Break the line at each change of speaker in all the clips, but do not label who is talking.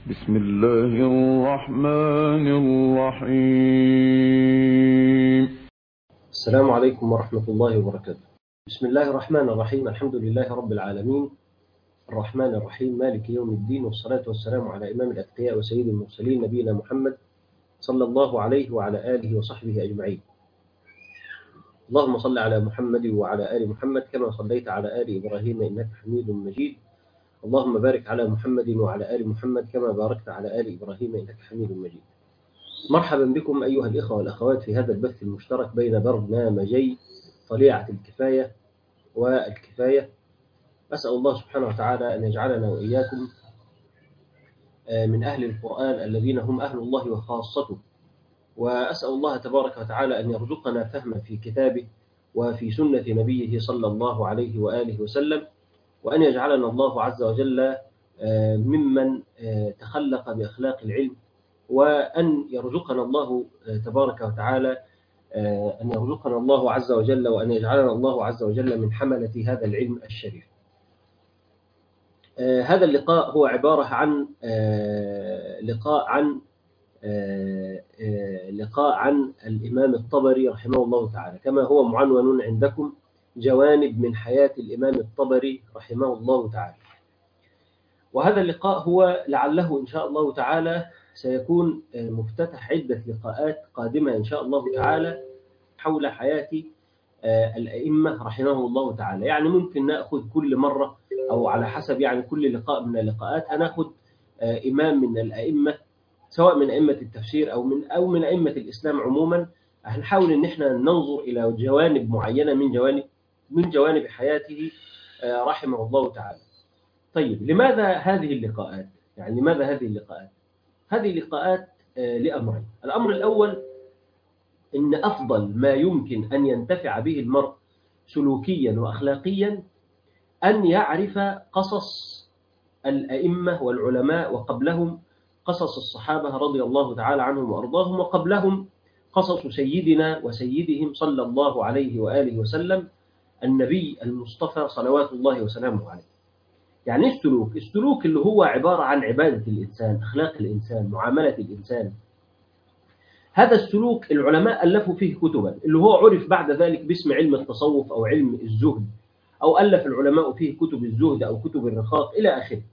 بسم الله الرحمن الرحيم
السلام عليكم ورحمة الله وبركاته بسم الله الرحمن الرحيم الحمد لله رب العالمين الرحمن الرحيم مالك يوم الدين والصلاة والسلام على إمام الأتقياء وسيد المرسلين نبينا محمد صلى الله عليه وعلى آله وصحبه أجمعين اللهم صل على محمد وعلى آل محمد كما صليت على آل إبراهيم إنك حميد مجيد اللهم بارك على محمد وعلى آل محمد كما باركت على آل إبراهيم إنك حميد مجيد مرحبا بكم أيها الإخوة والأخوات في هذا البث المشترك بين برنامجي طليعة الكفاية والكفاية أسأل الله سبحانه وتعالى أن يجعلنا وإياكم من أهل القرآن الذين هم أهل الله وخاصته وأسأل الله تبارك وتعالى أن يرزقنا فهما في كتابه وفي سنة نبيه صلى الله عليه وآله وسلم وأن يجعلنا الله عز وجل ممن تخلق بأخلاق العلم وأن يرزقنا الله تبارك وتعالى أن يرزقنا الله عز وجل وأن يجعلنا الله عز وجل من حملة هذا العلم الشريف هذا اللقاء هو عبارة عن لقاء عن لقاء عن الإمام الطبري رحمه الله تعالى كما هو معنون عندكم جوانب من حياة الإمام الطبري رحمه الله تعالى وهذا اللقاء هو لعله إن شاء الله تعالى سيكون مفتتح عدة لقاءات قادمة إن شاء الله تعالى حول حياة الأئمة رحمه الله تعالى يعني ممكن نأخذ كل مرة أو على حسب يعني كل لقاء من اللقاءات هناخذ إمام من الأئمة سواء من أئمة التفسير أو من أو من أئمة الإسلام عموما هنحاول إن إحنا ننظر إلى جوانب معينة من جوانب من جوانب حياته رحمه الله تعالى. طيب لماذا هذه اللقاءات؟ يعني لماذا هذه اللقاءات؟ هذه اللقاءات لأمرين، الأمر الأول إن أفضل ما يمكن أن ينتفع به المرء سلوكيا وأخلاقيا أن يعرف قصص الأئمة والعلماء وقبلهم قصص الصحابة رضي الله تعالى عنهم وأرضاهم وقبلهم قصص سيدنا وسيدهم صلى الله عليه وآله وسلم النبي المصطفى صلوات الله وسلامه عليه يعني السلوك السلوك اللي هو عبارة عن عبادة الإنسان أخلاق الإنسان معاملة الإنسان هذا السلوك العلماء ألفوا فيه كتبا اللي هو عرف بعد ذلك باسم علم التصوف أو علم الزهد أو ألف العلماء فيه كتب الزهد أو كتب الرقاق إلى آخره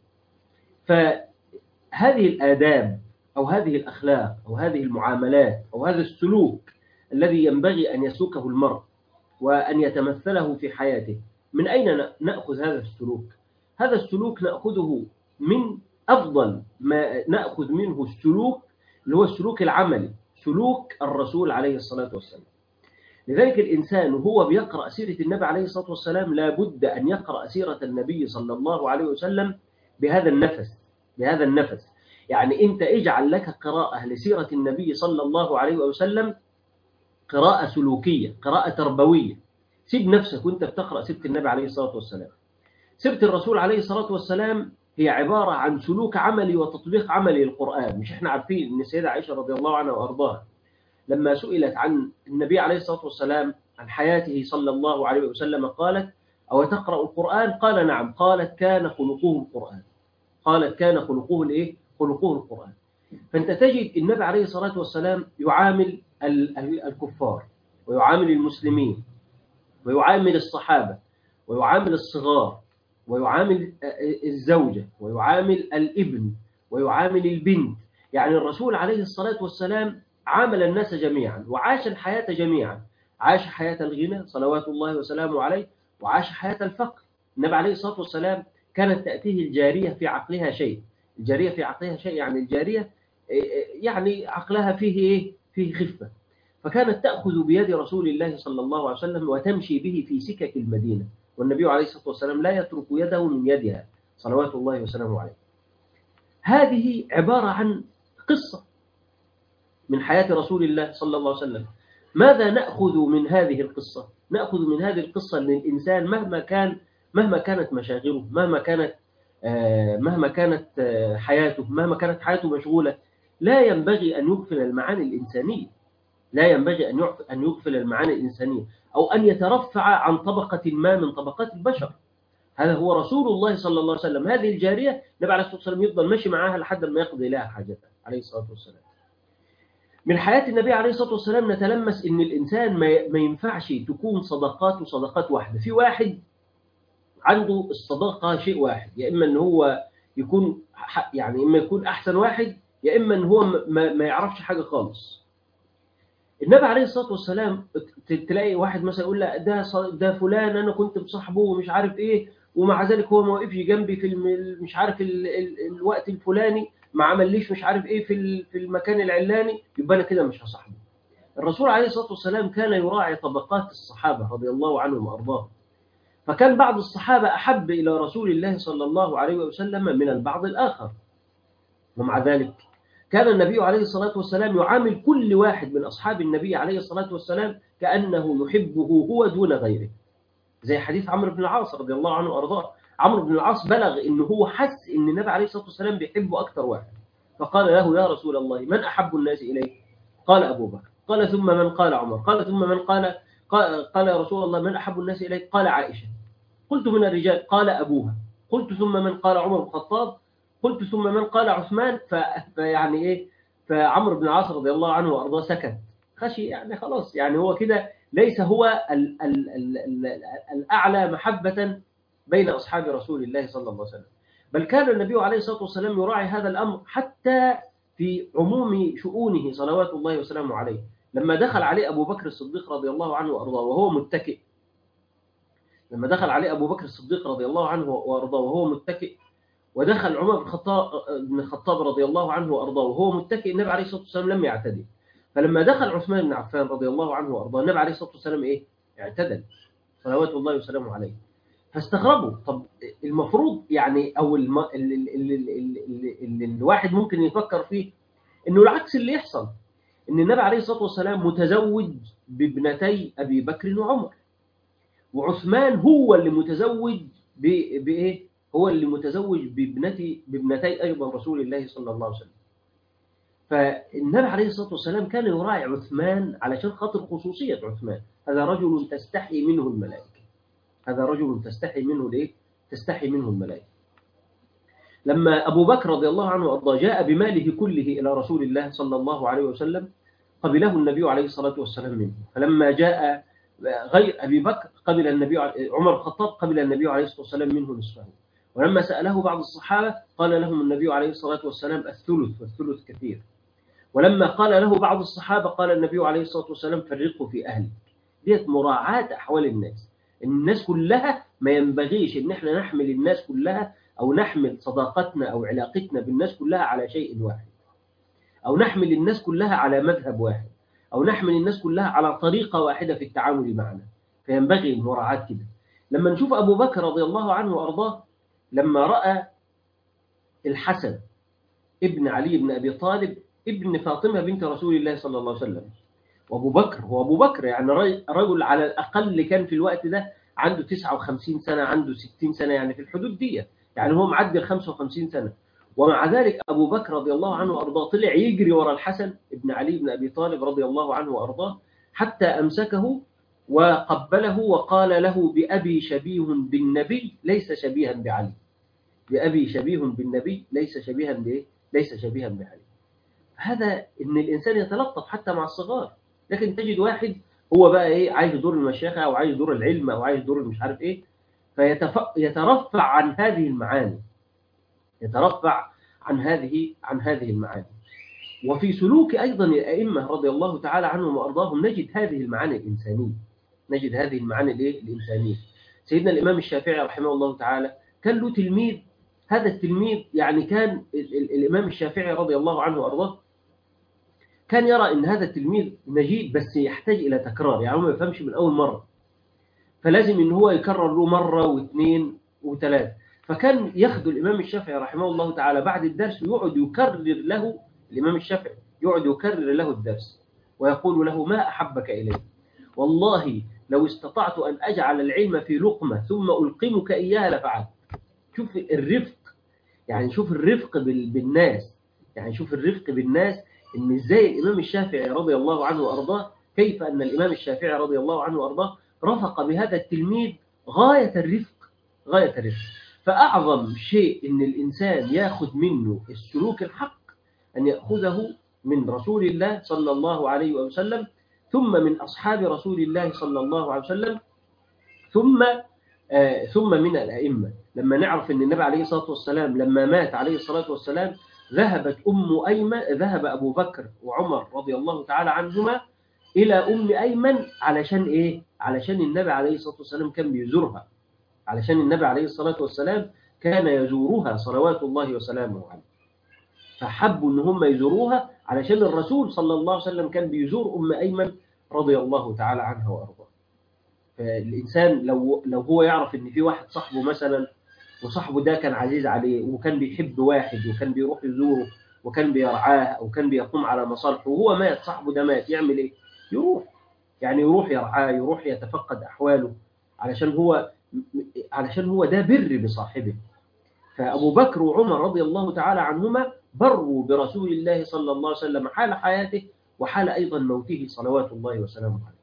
فهذه الآداب أو هذه الأخلاق أو هذه المعاملات أو هذا السلوك الذي ينبغي أن يسلكه المرء وأن يتمثله في حياته من أين نأخذ هذا السلوك؟ هذا السلوك نأخذه من أفضل ما نأخذ منه السلوك اللي هو السلوك العملي سلوك الرسول عليه الصلاة والسلام لذلك الإنسان وهو بيقرأ سيرة النبي عليه الصلاة والسلام لابد أن يقرأ سيرة النبي صلى الله عليه وسلم بهذا النفس بهذا النفس يعني أنت اجعل لك قراءة لسيرة النبي صلى الله عليه وسلم قراءة سلوكية قراءة تربوية سيب نفسك وانت بتقرأ سيرة النبي عليه الصلاة والسلام سيرة الرسول عليه الصلاة والسلام هي عبارة عن سلوك عملي وتطبيق عملي للقرآن مش احنا عارفين ان السيدة عائشة رضي الله عنها وأرضاها لما سئلت عن النبي عليه الصلاة والسلام عن حياته صلى الله عليه وسلم قالت أو تقرأ القرآن قال نعم قالت كان خلقه القرآن قالت كان خلقه الايه خلقه القرآن فانت تجد النبي عليه الصلاة والسلام يعامل الكفار ويعامل المسلمين ويعامل الصحابة ويعامل الصغار ويعامل الزوجة ويعامل الابن ويعامل البنت يعني الرسول عليه الصلاة والسلام عامل الناس جميعا وعاش الحياة جميعا عاش حياة الغنى صلوات الله وسلامه عليه وعاش حياة الفقر النبي عليه الصلاة والسلام كانت تأتيه الجارية في عقلها شيء الجارية في عقلها شيء يعني الجارية يعني عقلها فيه إيه؟ فيه خفة فكانت تأخذ بيد رسول الله صلى الله عليه وسلم وتمشي به في سكك المدينة والنبي عليه الصلاة والسلام لا يترك يده من يدها صلوات الله وسلامه عليه هذه عبارة عن قصة من حياة رسول الله صلى الله عليه وسلم ماذا نأخذ من هذه القصة؟ نأخذ من هذه القصة أن الإنسان مهما كان مهما كانت مشاغله مهما كانت مهما كانت حياته مهما كانت حياته مشغولة لا ينبغي أن يغفل المعاني الإنسانية لا ينبغي أن يغفل المعاني الإنسانية أو أن يترفع عن طبقة ما من طبقات البشر هذا هو رسول الله صلى الله عليه وسلم هذه الجارية النبي عليه الصلاة والسلام يفضل ماشي معاها لحد ما يقضي لها حاجتها عليه الصلاة والسلام من حياة النبي عليه الصلاة والسلام نتلمس إن الإنسان ما ما ينفعش تكون صداقات وصداقات واحدة في واحد عنده الصداقة شيء واحد يا إما إن هو يكون ح- يعني إما يكون أحسن واحد يا إما إن هو ما- ما, ما يعرفش حاجة خالص النبي عليه الصلاة والسلام ت- تلاقي واحد مثلا يقول لا ده ص- ده فلان أنا كنت مصاحبه ومش عارف إيه ومع ذلك هو ما وقفش جنبي في الم- مش عارف ال ال الوقت الفلاني ما عمليش مش عارف ايه في ال- في المكان العلاني يبقى انا كده مش هصاحبه. الرسول عليه الصلاه والسلام كان يراعي طبقات الصحابه رضي الله عنهم وارضاهم. فكان بعض الصحابه احب الى رسول الله صلى الله عليه وسلم من البعض الاخر. ومع ذلك كان النبي عليه الصلاه والسلام يعامل كل واحد من اصحاب النبي عليه الصلاه والسلام كانه يحبه هو دون غيره. زي حديث عمرو بن العاص رضي الله عنه وارضاه. عمرو بن العاص بلغ ان هو حس ان النبي عليه الصلاه والسلام بيحبه اكثر واحد فقال له يا رسول الله من احب الناس اليك؟ قال ابو بكر قال ثم من قال عمر قال ثم من قال قال, قال يا رسول الله من احب الناس اليك؟ قال عائشه قلت من الرجال قال ابوها قلت ثم من قال عمر بن الخطاب قلت ثم من قال عثمان ف... فيعني ايه فعمرو بن العاص رضي الله عنه وارضاه سكت خشي يعني خلاص يعني هو كده ليس هو ال... ال... ال... ال... الاعلى محبه بين أصحاب رسول الله صلى الله عليه وسلم بل كان النبي عليه الصلاة والسلام يراعي هذا الأمر حتى في عموم شؤونه صلوات الله وسلامه عليه لما دخل عليه أبو بكر الصديق رضي الله عنه وأرضاه وهو متكئ لما دخل عليه أبو بكر الصديق رضي الله عنه وأرضاه وهو متكئ ودخل عمر بن الخطاب بن الخطاب رضي الله عنه وأرضاه وهو متكئ النبي عليه الصلاة والسلام لم يعتدل فلما دخل عثمان بن عفان رضي الله عنه وأرضاه النبي عليه الصلاة والسلام إيه؟ اعتدل صلوات الله وسلامه عليه فاستغربوا طب المفروض يعني او الم... اللي, اللي, اللي, اللي الواحد ممكن يفكر فيه انه العكس اللي يحصل ان النبي عليه الصلاه والسلام متزوج بابنتي ابي بكر وعمر وعثمان هو اللي متزوج ب... بايه؟ هو اللي متزوج بابنتي بابنتي ايضا رسول الله صلى الله عليه وسلم. فالنبي عليه الصلاه والسلام كان يراعي عثمان علشان خاطر خصوصيه عثمان، هذا رجل تستحي منه الملائكه. هذا رجل تستحي منه ليه؟ تستحي منه الملائكة. لما أبو بكر رضي الله عنه وأرضاه جاء بماله كله إلى رسول الله صلى الله عليه وسلم قبله النبي عليه الصلاة والسلام منه فلما جاء غير أبي بكر قبل النبي عمر الخطاب قبل النبي عليه الصلاة والسلام منه نصفه ولما سأله بعض الصحابة قال لهم النبي عليه الصلاة والسلام الثلث والثلث كثير ولما قال له بعض الصحابة قال النبي عليه الصلاة والسلام فرقوا في أهلك ديت مراعاة أحوال الناس الناس كلها ما ينبغيش ان احنا نحمل الناس كلها او نحمل صداقتنا او علاقتنا بالناس كلها على شيء واحد او نحمل الناس كلها على مذهب واحد او نحمل الناس كلها على طريقه واحده في التعامل معنا فينبغي المراعاه كده لما نشوف ابو بكر رضي الله عنه وارضاه لما راى الحسن ابن علي بن ابي طالب ابن فاطمه بنت رسول الله صلى الله عليه وسلم وابو بكر هو ابو بكر يعني رجل على الاقل كان في الوقت ده عنده 59 سنه عنده 60 سنه يعني في الحدود دي يعني هو معدي ال 55 سنه ومع ذلك ابو بكر رضي الله عنه وارضاه طلع يجري ورا الحسن ابن علي بن ابي طالب رضي الله عنه وارضاه حتى امسكه وقبله وقال له بابي شبيه بالنبي ليس شبيها بعلي بابي شبيه بالنبي ليس شبيها بايه؟ ليس شبيها بعلي هذا ان الانسان يتلطف حتى مع الصغار لكن تجد واحد هو بقى ايه عايز دور المشيخه او عايز دور العلم او عايز دور مش عارف ايه فيترفع عن هذه المعاني يترفع عن هذه عن هذه المعاني وفي سلوك ايضا الائمه رضي الله تعالى عنهم وارضاهم نجد هذه المعاني الانسانيه نجد هذه المعاني الايه الانسانيه سيدنا الامام الشافعي رحمه الله تعالى كان له تلميذ هذا التلميذ يعني كان الامام الشافعي رضي الله عنه وارضاه كان يرى ان هذا التلميذ نجيد بس يحتاج الى تكرار يعني هو ما يفهمش من اول مره فلازم ان هو يكرر له مره واثنين وثلاث فكان ياخذ الامام الشافعي رحمه الله تعالى بعد الدرس ويقعد يكرر له الامام الشافعي يقعد يكرر له الدرس ويقول له ما احبك الي والله لو استطعت ان اجعل العلم في لقمه ثم القمك اياها لفعلت شوف الرفق يعني شوف الرفق بالناس يعني شوف الرفق بالناس ان ازاي الامام الشافعي رضي الله عنه وارضاه كيف ان الامام الشافعي رضي الله عنه وارضاه رفق بهذا التلميذ غايه الرفق غاية الرفق فأعظم شيء إن الإنسان ياخذ منه السلوك الحق أن يأخذه من رسول الله صلى الله عليه وسلم ثم من أصحاب رسول الله صلى الله عليه وسلم ثم آه ثم من الأئمة لما نعرف أن النبي عليه الصلاة والسلام لما مات عليه الصلاة والسلام ذهبت أم أيمن ذهب أبو بكر وعمر رضي الله تعالى عنهما إلى أم أيمن علشان إيه؟ علشان النبي عليه الصلاة والسلام كان بيزورها علشان النبي عليه الصلاة والسلام كان يزورها صلوات الله وسلامه عليه فحبوا ان هم يزوروها علشان الرسول صلى الله عليه وسلم كان بيزور ام ايمن رضي الله تعالى عنها وارضاها فالانسان لو لو هو يعرف ان في واحد صاحبه مثلا وصاحبه ده كان عزيز عليه وكان بيحب واحد وكان بيروح يزوره وكان بيرعاه او كان بيقوم على مصالحه وهو مات صاحبه ده مات يعمل ايه يروح يعني يروح يرعاه يروح يتفقد احواله علشان هو علشان هو ده بر بصاحبه فابو بكر وعمر رضي الله تعالى عنهما بروا برسول الله صلى الله عليه وسلم حال حياته وحال أيضا موته صلوات الله وسلامه عليه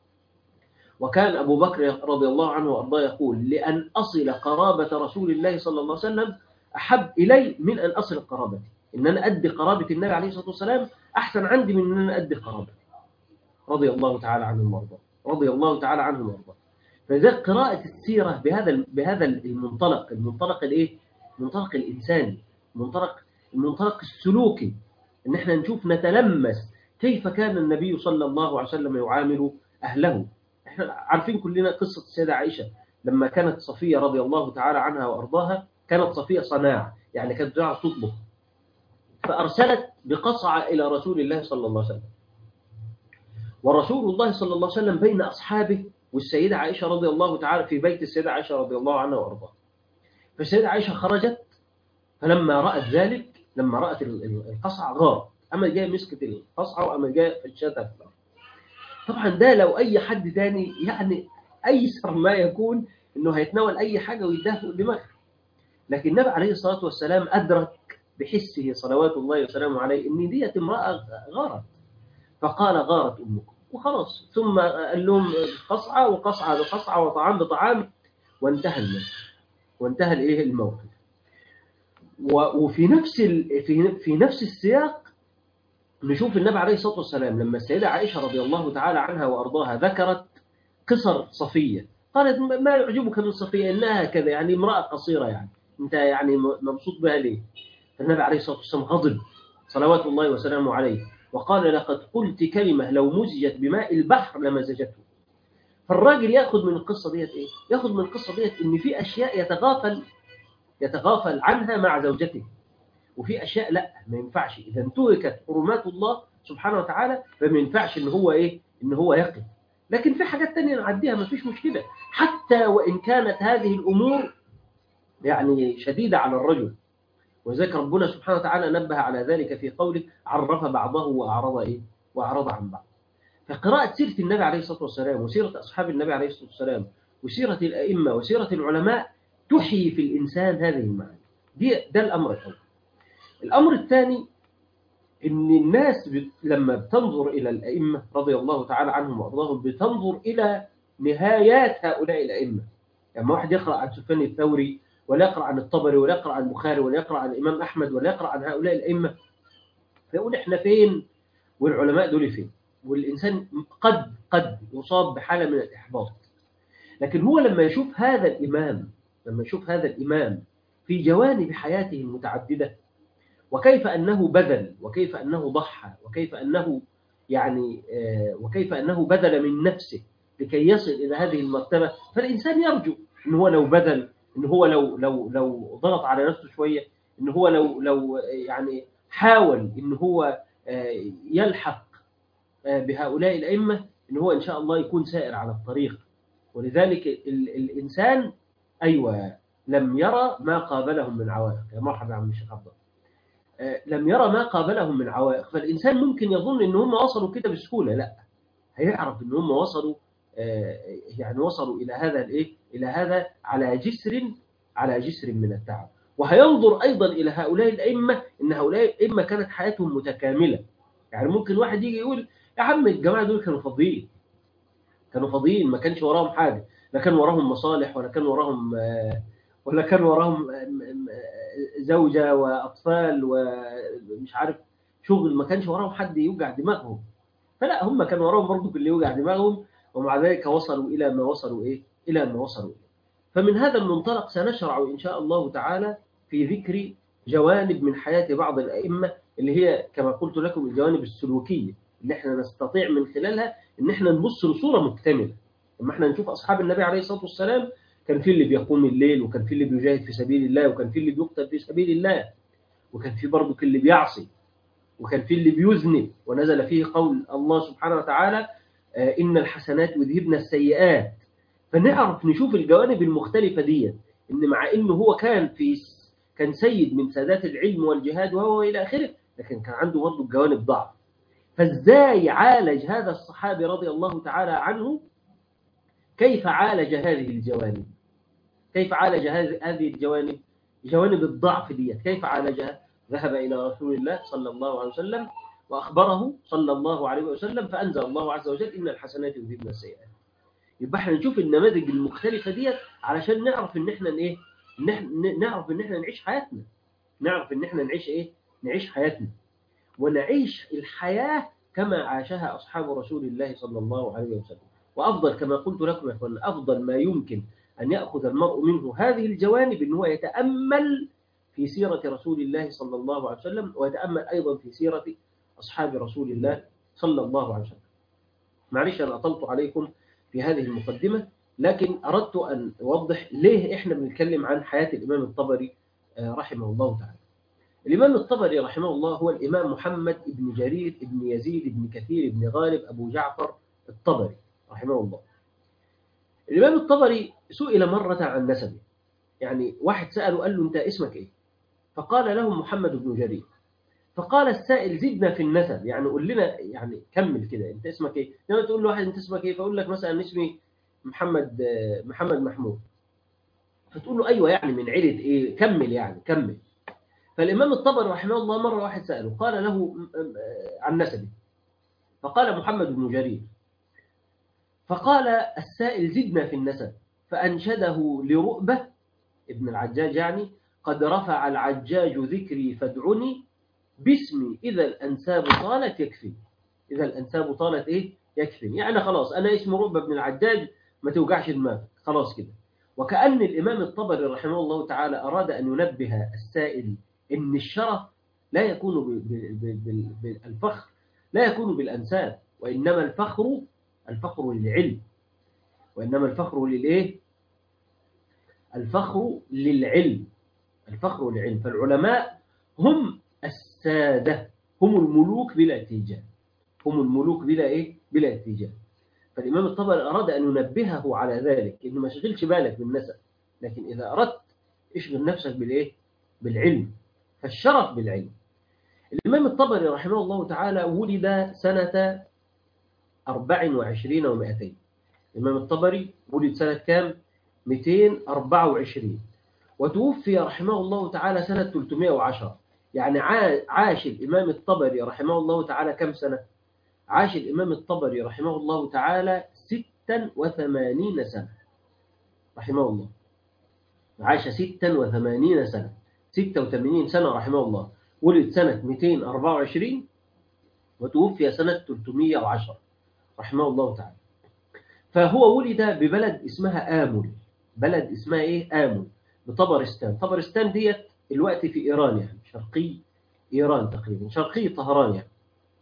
وكان أبو بكر رضي الله عنه وأرضاه يقول لأن أصل قرابة رسول الله صلى الله عليه وسلم أحب إلي من أن أصل قرابتي إن أنا أدي قرابة النبي عليه الصلاة والسلام أحسن عندي من أن أنا أدي قرابتي رضي الله تعالى عنهم وأرضاه رضي الله تعالى عنهم وأرضاه فإذا قراءة السيرة بهذا بهذا المنطلق المنطلق الإيه؟ المنطلق الإنساني المنطلق المنطلق السلوكي ان احنا نشوف نتلمس كيف كان النبي صلى الله عليه وسلم يعامل اهله احنا عارفين كلنا قصه السيده عائشه لما كانت صفيه رضي الله تعالى عنها وارضاها كانت صفيه صناعه يعني كانت بتعرف تطبخ فارسلت بقصعه الى رسول الله صلى الله عليه وسلم ورسول الله صلى الله عليه وسلم بين اصحابه والسيده عائشه رضي الله تعالى في بيت السيده عائشه رضي الله عنها وارضاها فالسيده عائشه خرجت فلما رأت ذلك لما رأت القصعة غارت أما جاء مسكت القصعة وأما جاء فشتها في الأرض طبعا ده لو أي حد تاني يعني أيسر ما يكون إنه هيتناول أي حاجة ويديها فوق دماغه لكن النبي عليه الصلاة والسلام أدرك بحسه صلوات الله وسلامه عليه إن ديت امرأة غارت فقال غارت أمكم وخلاص ثم قال لهم قصعة وقصعة بقصعة وطعام بطعام وانتهى الموقف وانتهى الايه الموقف وفي نفس في في نفس السياق نشوف النبي عليه الصلاه والسلام لما السيده عائشه رضي الله تعالى عنها وارضاها ذكرت قصر صفيه قالت ما يعجبك من صفيه انها كذا يعني امراه قصيره يعني انت يعني مبسوط بها ليه؟ فالنبي عليه الصلاه والسلام غضب صلوات الله وسلامه عليه وقال لقد قلت كلمه لو مزجت بماء البحر لمزجته فالراجل ياخذ من القصه ديت ايه؟ ياخذ من القصه ديت ان في اشياء يتغافل يتغافل عنها مع زوجته وفي اشياء لا ما ينفعش اذا انتهكت حرمات الله سبحانه وتعالى فما ينفعش ان هو ايه ان هو يقف لكن في حاجات تانية نعديها ما فيش مشكله حتى وان كانت هذه الامور يعني شديده على الرجل وذلك ربنا سبحانه وتعالى نبه على ذلك في قوله عرف بعضه واعرض ايه واعرض عن بعض فقراءة سيرة النبي عليه الصلاة والسلام وسيرة أصحاب النبي عليه الصلاة والسلام وسيرة الأئمة وسيرة العلماء تحيي في الإنسان هذه المعاني دي ده الأمر الأول الأمر الثاني إن الناس لما بتنظر إلى الأئمة رضي الله تعالى عنهم وأرضاهم بتنظر إلى نهايات هؤلاء الأئمة يعني واحد يقرأ عن سفيان الثوري ولا يقرأ عن الطبري ولا يقرأ عن البخاري ولا يقرأ عن الإمام أحمد ولا يقرأ عن هؤلاء الأئمة فيقول إحنا فين والعلماء دول فين والإنسان قد قد يصاب بحالة من الإحباط لكن هو لما يشوف هذا الإمام لما يشوف هذا الإمام في جوانب حياته المتعددة وكيف أنه بذل وكيف أنه ضحى وكيف أنه يعني وكيف أنه بذل من نفسه لكي يصل إلى هذه المرتبة فالإنسان يرجو إن هو لو بذل إن هو لو لو لو ضغط على نفسه شوية إن هو لو لو يعني حاول إن هو يلحق بهؤلاء الأئمة إن هو إن شاء الله يكون سائر على الطريق ولذلك ال الإنسان أيوة لم يرى ما قابلهم من عوائق يا مرحبا عم الشيخ عبد لم يرى ما قابلهم من عوائق فالإنسان ممكن يظن إن هم وصلوا كده بسهولة لا هيعرف إن هم وصلوا يعني وصلوا إلى هذا الإيه إلى هذا على جسر على جسر من التعب وهينظر أيضا إلى هؤلاء الأئمة إن هؤلاء الأئمة كانت حياتهم متكاملة يعني ممكن واحد يجي يقول يا عم الجماعة دول كانوا فاضيين كانوا فاضيين ما كانش وراهم حاجة لا كان وراهم مصالح ولا كان وراهم ولا كان وراهم زوجة وأطفال ومش عارف شغل ما كانش وراهم حد يوجع دماغهم فلا هم كان وراهم برضه اللي يوجع دماغهم ومع ذلك وصلوا إلى ما وصلوا إيه إلى ما وصلوا إليه فمن هذا المنطلق سنشرع إن شاء الله تعالى في ذكر جوانب من حياة بعض الأئمة اللي هي كما قلت لكم الجوانب السلوكية اللي احنا نستطيع من خلالها ان احنا نبص لصورة مكتملة لما احنا نشوف أصحاب النبي عليه الصلاة والسلام كان في اللي بيقوم الليل وكان في اللي بيجاهد في سبيل الله وكان في اللي بيقتل في سبيل الله وكان في برضه اللي بيعصي وكان في اللي بيذنب ونزل فيه قول الله سبحانه وتعالى إن الحسنات يذهبن السيئات فنعرف نشوف الجوانب المختلفة دي إن مع إنه هو كان في كان سيد من سادات العلم والجهاد وهو إلى آخره لكن كان عنده برضه جوانب ضعف فازاي عالج هذا الصحابي رضي الله تعالى عنه كيف عالج هذه الجوانب كيف عالج هذه الجوانب جوانب الضعف ديت كيف عالجها ذهب إلى رسول الله صلى الله عليه وسلم وأخبره صلى الله عليه وسلم فأنزل الله عز وجل إن الحسنات يذهبن السيئات يبقى احنا نشوف النماذج المختلفة ديت علشان نعرف ان احنا ايه نعرف ان احنا نعيش حياتنا نعرف ان احنا نعيش ايه نعيش حياتنا ونعيش الحياة كما عاشها أصحاب رسول الله صلى الله عليه وسلم وأفضل كما قلت لكم يا أخوان أفضل ما يمكن أن يأخذ المرء منه هذه الجوانب أنه يتأمل في سيرة رسول الله صلى الله عليه وسلم ويتأمل أيضا في سيرة أصحاب رسول الله صلى الله عليه وسلم معلش أنا أطلت عليكم في هذه المقدمة لكن أردت أن أوضح ليه إحنا بنتكلم عن حياة الإمام الطبري رحمه الله تعالى الإمام الطبري رحمه الله هو الإمام محمد بن جرير بن يزيد بن كثير بن غالب أبو جعفر الطبري رحمه الله الإمام الطبري سئل مرة عن نسبه يعني واحد سأله قال له أنت اسمك إيه فقال له محمد بن جرير فقال السائل زدنا في النسب يعني قول لنا يعني كمل كده أنت اسمك إيه لما تقول له واحد أنت اسمك إيه فأقول لك مثلا اسمي محمد محمد محمود فتقول له أيوة يعني من عيلة إيه كمل يعني كمل فالإمام الطبري رحمه الله مرة واحد سأله قال له عن نسبه فقال محمد بن جرير فقال السائل زدنا في النسب فأنشده لرؤبة ابن العجاج يعني قد رفع العجاج ذكري فادعني باسمي إذا الأنساب طالت يكفي إذا الأنساب طالت إيه يكفي يعني خلاص أنا اسم رؤبة بن العجاج ما توجعش دماغك خلاص كده وكأن الإمام الطبري رحمه الله تعالى أراد أن ينبه السائل إن الشرف لا يكون بالفخر لا يكون بالأنساب وإنما الفخر الفخر للعلم وإنما الفخر للإيه الفخر للعلم الفخر للعلم فالعلماء هم السادة هم الملوك بلا اتجاه هم الملوك بلا إيه بلا اتجاه فالإمام الطبري أراد أن ينبهه على ذلك إنه ما شغلش بالك بالنسب لكن إذا أردت اشغل نفسك بالإيه بالعلم فالشرف بالعلم الإمام الطبري رحمه الله تعالى ولد سنة 24 و200 الإمام الطبري ولد سنة كام 224 وتوفي رحمه الله تعالى سنة 310 يعني عاش الإمام الطبري رحمه الله تعالى كم سنة عاش الإمام الطبري رحمه الله تعالى 86 سنة رحمه الله عاش 86 سنة 86 سنة رحمه الله ولد سنة 224 وتوفي سنة 310 رحمه الله تعالى فهو ولد ببلد اسمها آمل بلد اسمها إيه آمل بطبرستان طبرستان ديت الوقت في إيران يعني شرقي إيران تقريبا شرقي طهران يعني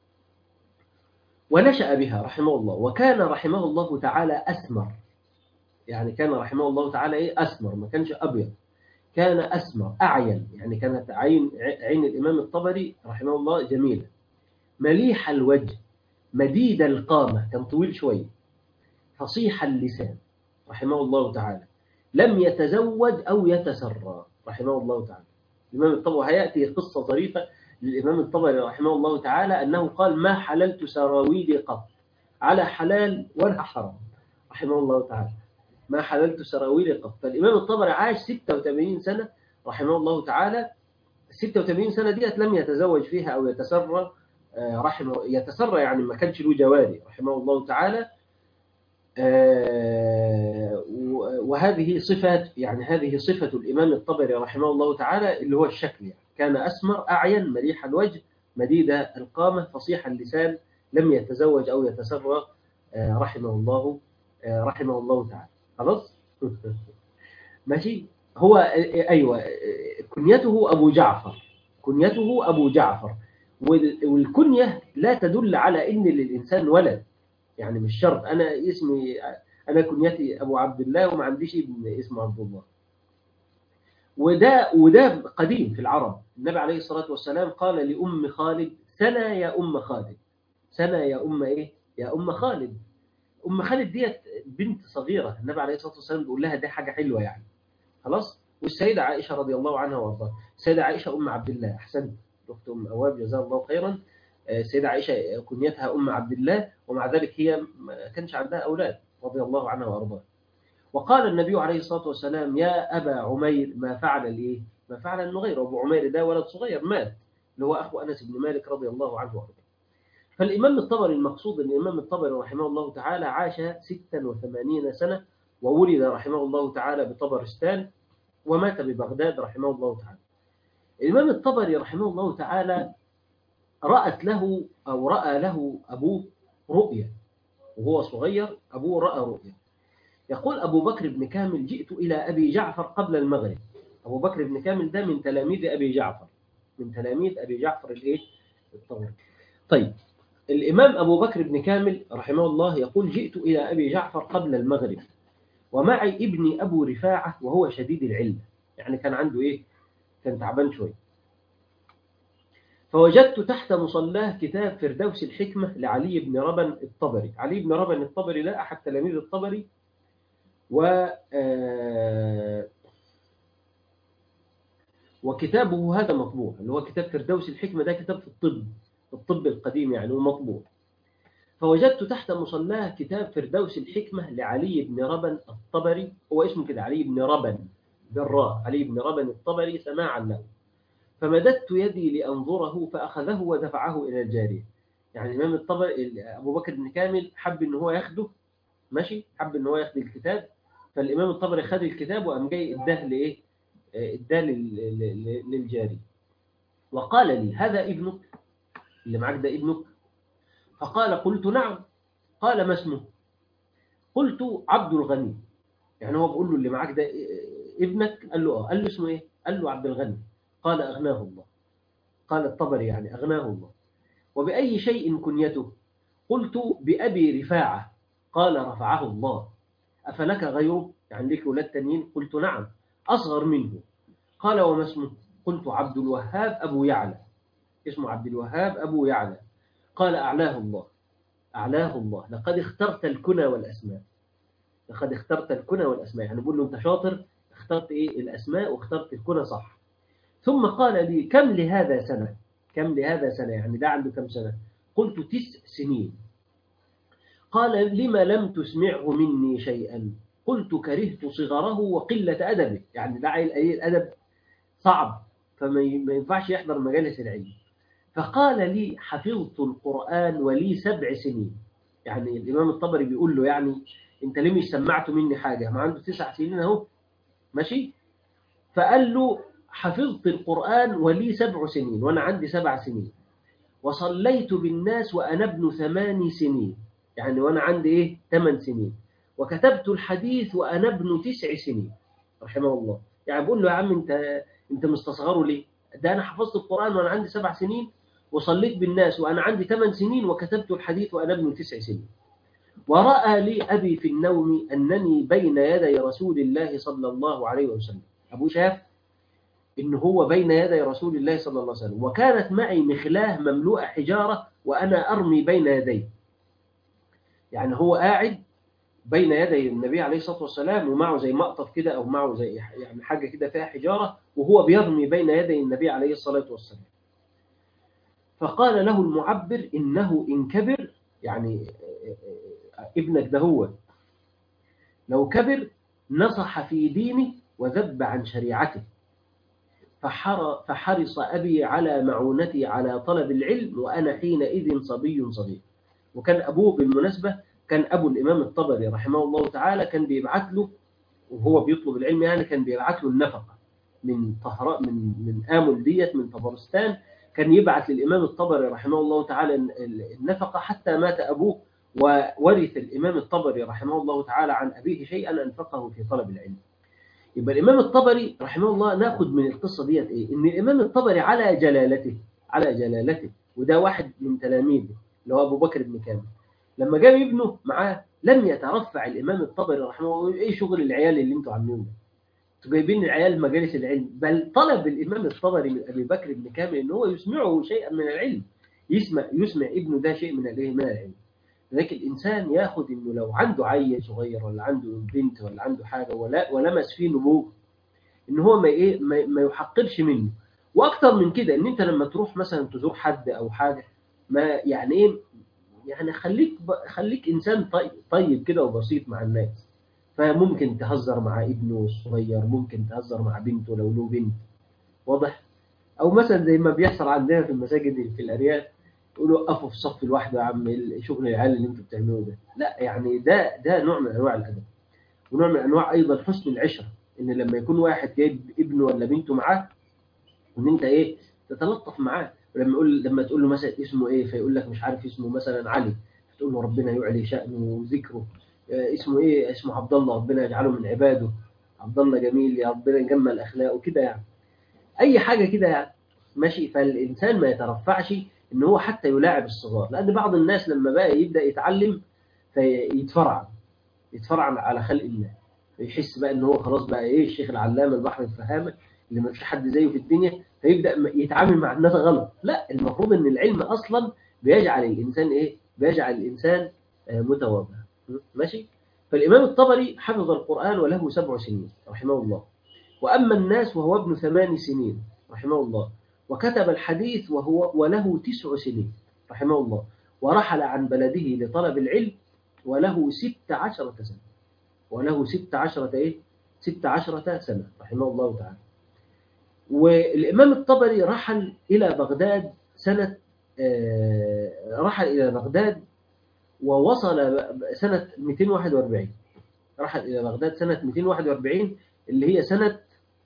ونشأ بها رحمه الله وكان رحمه الله تعالى أسمر يعني كان رحمه الله تعالى إيه أسمر ما كانش أبيض كان أسمر أعين يعني كانت عين عين الإمام الطبري رحمه الله جميلة مليح الوجه مديد القامة كان طويل شوية فصيح اللسان رحمه الله تعالى لم يتزوج أو يتسرى رحمه الله تعالى الإمام الطبري هيأتي قصة ظريفة للإمام الطبري رحمه الله تعالى أنه قال ما حللت سراويلي قط على حلال ولا حرام رحمه الله تعالى ما حللت سراويلي قط فالإمام الطبري عاش 86 سنة رحمه الله تعالى 86 سنة ديت لم يتزوج فيها أو يتسرى رحمه يتسرى يعني ما كانش له جواري رحمه الله تعالى وهذه صفة يعني هذه صفة الإمام الطبري رحمه الله تعالى اللي هو الشكل يعني كان أسمر أعين مليح الوجه مديد القامة فصيح اللسان لم يتزوج أو يتسرى رحمه الله رحمه الله تعالى خلاص ماشي هو أيوة كنيته أبو جعفر كنيته أبو جعفر والكنية لا تدل على إن للإنسان ولد يعني مش شرط أنا اسمي أنا كنيتي أبو عبد الله وما عنديش ابن اسمه عبد الله وده وده قديم في العرب النبي عليه الصلاة والسلام قال لأم خالد سنة يا أم خالد سنة يا أم إيه يا أم خالد أم خالد ديت بنت صغيرة النبي عليه الصلاة والسلام بيقول لها دي حاجة حلوة يعني خلاص والسيدة عائشة رضي الله عنها وارضاها السيدة عائشة أم عبد الله أحسنت أخت أم أواب جزاها الله خيرا السيدة عائشة كنيتها أم عبد الله ومع ذلك هي ما كانش عندها أولاد رضي الله عنها وارضاها وقال النبي عليه الصلاة والسلام يا أبا عمير ما فعل ليه ما فعل النغير أبو عمير ده ولد صغير مات اللي هو أخو أنس بن مالك رضي الله عنه وارضاه فالإمام الطبري المقصود أن الإمام الطبري رحمه الله تعالى عاش 86 سنة وولد رحمه الله تعالى بطبرستان ومات ببغداد رحمه الله تعالى الإمام الطبري رحمه الله تعالى رأت له أو رأى له أبوه رؤيا وهو صغير أبوه رأى رؤيا يقول أبو بكر بن كامل جئت إلى أبي جعفر قبل المغرب أبو بكر بن كامل ده من تلاميذ أبي جعفر من تلاميذ أبي جعفر الإيه الطبري طيب الإمام أبو بكر بن كامل رحمه الله يقول جئت إلى أبي جعفر قبل المغرب ومعي ابني أبو رفاعة وهو شديد العلة يعني كان عنده إيه كان تعبان شوي فوجدت تحت مصلاه كتاب فردوس الحكمة لعلي بن ربن الطبري علي بن ربن الطبري لا أحد تلاميذ الطبري و وكتابه هذا مطبوع اللي هو كتاب فردوس الحكمة ده كتاب في الطب في الطب القديم يعني ومطبوع فوجدت تحت مصلاه كتاب فردوس الحكمة لعلي بن ربن الطبري هو اسمه كده علي بن ربن بالراء علي بن ربن الطبري سماعا له فمددت يدي لأنظره فأخذه ودفعه إلى الجارية يعني الإمام الطبري أبو بكر بن كامل حب إن هو ياخده ماشي حب إن هو ياخد الكتاب فالإمام الطبري خد الكتاب وقام جاي إداه لإيه إداه للجارية وقال لي هذا ابنك اللي معاك ده ابنك فقال قلت نعم قال ما اسمه قلت عبد الغني يعني هو بيقول له اللي معاك ده ابنك قال له اه قال له اسمه ايه قال له عبد الغني قال اغناه الله قال الطبري يعني اغناه الله وباي شيء كنيته قلت بابي رفاعه قال رفعه الله افلك غيره يعني لك ولاد تانيين قلت نعم اصغر منه قال وما اسمه قلت عبد الوهاب ابو يعلى اسمه عبد الوهاب ابو يعلى قال أعلاه الله أعلاه الله لقد اخترت الكنى والأسماء لقد اخترت الكنى والأسماء يعني بقول له أنت شاطر اخترت إيه الأسماء واخترت الكنى صح ثم قال لي كم لهذا سنة كم لهذا سنة يعني ده عنده كم سنة قلت تسع سنين قال لما لم تسمعه مني شيئا قلت كرهت صغره وقلة أدبه يعني ده عيل قليل أدب صعب فما ينفعش يحضر مجالس العلم فقال لي حفظت القرآن ولي سبع سنين يعني الإمام الطبري بيقول له يعني أنت ليه مش سمعت مني حاجة ما عنده تسع سنين أهو ماشي فقال له حفظت القرآن ولي سبع سنين وأنا عندي سبع سنين وصليت بالناس وأنا ابن ثمان سنين يعني وأنا عندي إيه ثمان سنين وكتبت الحديث وأنا ابن تسع سنين رحمه الله يعني بقول له يا عم أنت أنت مستصغره ليه ده أنا حفظت القرآن وأنا عندي سبع سنين وصليت بالناس وأنا عندي ثمان سنين وكتبت الحديث وأنا ابن تسع سنين ورأى لي أبي في النوم أنني بين يدي رسول الله صلى الله عليه وسلم أبو شاف إن هو بين يدي رسول الله صلى الله عليه وسلم وكانت معي مخلاه مملوءة حجارة وأنا أرمي بين يديه يعني هو قاعد بين يدي النبي عليه الصلاة والسلام ومعه زي مقطف كده أو معه زي يعني حاجة كده فيها حجارة وهو بيرمي بين يدي النبي عليه الصلاة والسلام فقال له المعبر إنه إن كبر يعني ابنك ده هو لو كبر نصح في ديني وذب عن شريعته فحر فحرص أبي على معونتي على طلب العلم وأنا حينئذ صبي صغير وكان أبوه بالمناسبة كان أبو الإمام الطبري رحمه الله تعالى كان بيبعت له وهو بيطلب العلم يعني كان بيبعت له النفقة من طهراء من من آمل ديت من طبرستان كان يبعت للإمام الطبري رحمه الله تعالى النفقة حتى مات أبوه وورث الإمام الطبري رحمه الله تعالى عن أبيه شيئا أنفقه في طلب العلم يبقى الإمام الطبري رحمه الله ناخد من القصة ديت إيه إن الإمام الطبري على جلالته على جلالته وده واحد من تلاميذه اللي هو أبو بكر بن كامل لما جاب ابنه معاه لم يترفع الإمام الطبري رحمه الله إيه شغل العيال اللي انتوا عاملينه ده انتوا جايبين العيال مجالس العلم بل طلب الإمام الطبري من أبي بكر بن كامل إن هو يسمعه شيئا من العلم يسمع يسمع ابنه ده شيء من الايه من العلم لكن الإنسان ياخد إنه لو عنده عيل صغير ولا عنده بنت ولا عنده حاجة ولا ولمس فيه نبوغ إن هو ما إيه ما, ما يحقرش منه وأكتر من كده إن أنت لما تروح مثلا تزور حد أو حاجة ما يعني إيه يعني خليك خليك إنسان طيب, طيب كده وبسيط مع الناس فممكن تهزر مع ابنه الصغير ممكن تهزر مع بنته لو له بنت واضح أو مثلا زي ما بيحصل عندنا في المساجد في الأرياف يقولوا وقفوا في الصف لوحده يا عم شغل العيال اللي انتوا بتعملوه ده لا يعني ده ده نوع من انواع الادب ونوع من انواع ايضا حسن العشره ان لما يكون واحد جايب ابنه ولا بنته معاه ان انت ايه تتلطف معاه ولما يقول لما تقول له مثلا اسمه ايه فيقول لك مش عارف اسمه مثلا علي تقول له ربنا يعلي شأنه وذكره اسمه ايه اسمه عبد الله ربنا يجعله من عباده عبد الله جميل يا ربنا يجمل اخلاقه كده يعني اي حاجه كده يعني ماشي فالانسان ما يترفعش ان هو حتى يلاعب الصغار لان بعض الناس لما بقى يبدا يتعلم فيتفرع يتفرع على خلق الله يحس بقى ان هو خلاص بقى ايه الشيخ العلامه البحر الفهامه اللي ما فيش حد زيه في الدنيا فيبدا يتعامل مع الناس غلط لا المفروض ان العلم اصلا بيجعل الانسان ايه بيجعل الانسان متواضع ماشي فالامام الطبري حفظ القران وله سبع سنين رحمه الله واما الناس وهو ابن ثمان سنين رحمه الله وكتب الحديث وهو وله تسع سنين رحمه الله ورحل عن بلده لطلب العلم وله ست عشرة سنة وله ست عشرة إيه؟ ست عشرة سنة رحمه الله تعالى والإمام الطبري رحل إلى بغداد سنة آه رحل إلى بغداد ووصل سنة 241 رحل إلى بغداد سنة 241 اللي هي سنة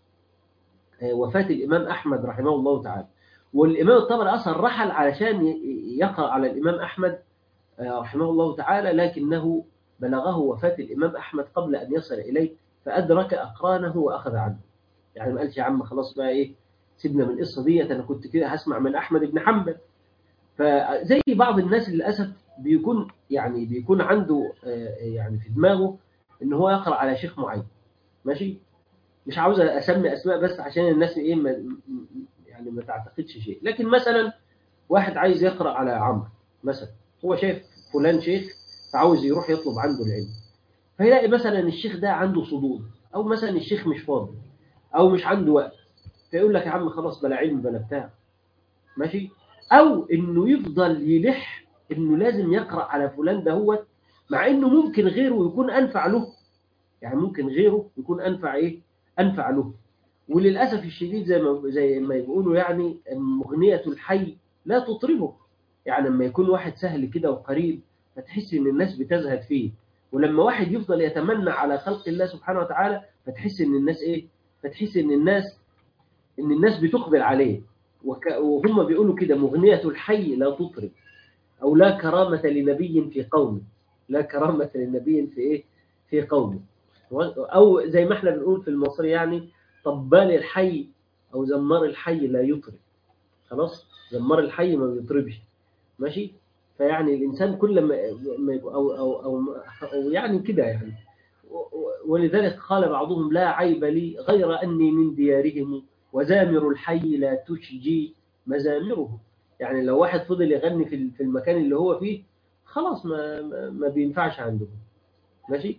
وفاة الإمام أحمد رحمه الله تعالى والإمام الطبري أصلا رحل علشان يقرأ على الإمام أحمد رحمه الله تعالى لكنه بلغه وفاة الإمام أحمد قبل أن يصل إليه فأدرك أقرانه وأخذ عنه يعني ما قالش يا عم خلاص بقى إيه سيبنا من القصة ديت أنا كنت كده هسمع من أحمد بن حنبل فزي بعض الناس للأسف بيكون يعني بيكون عنده يعني في دماغه إن هو يقرأ على شيخ معين ماشي مش عاوز اسمي اسماء بس عشان الناس ايه ما يعني ما تعتقدش شيء لكن مثلا واحد عايز يقرا على عمرو مثلا هو شايف فلان شيخ فعاوز يروح يطلب عنده العلم فيلاقي مثلا الشيخ ده عنده صدود او مثلا الشيخ مش فاضي او مش عنده وقت فيقول لك يا عم خلاص بلا علم بلا بتاع ماشي او انه يفضل يلح انه لازم يقرا على فلان ده هو مع انه ممكن غيره يكون انفع له يعني ممكن غيره يكون انفع ايه أنفع له وللأسف الشديد زي ما زي ما يقولوا يعني مغنية الحي لا تطربه يعني لما يكون واحد سهل كده وقريب فتحس إن الناس بتزهد فيه ولما واحد يفضل يتمنى على خلق الله سبحانه وتعالى فتحس إن الناس إيه فتحس إن الناس إن الناس بتقبل عليه وك... وهم بيقولوا كده مغنية الحي لا تطرب أو لا كرامة لنبي في قومه لا كرامة لنبي في إيه في قومه أو زي ما احنا بنقول في المصري يعني طبال الحي أو زمار الحي لا يطرب خلاص زمار الحي ما بيطربش ماشي فيعني الإنسان كل ما أو, أو, أو, أو يعني كده يعني ولذلك قال بعضهم لا عيب لي غير أني من ديارهم وزامر الحي لا تشجي مزامره يعني لو واحد فضل يغني في المكان اللي هو فيه خلاص ما, ما بينفعش عندهم ماشي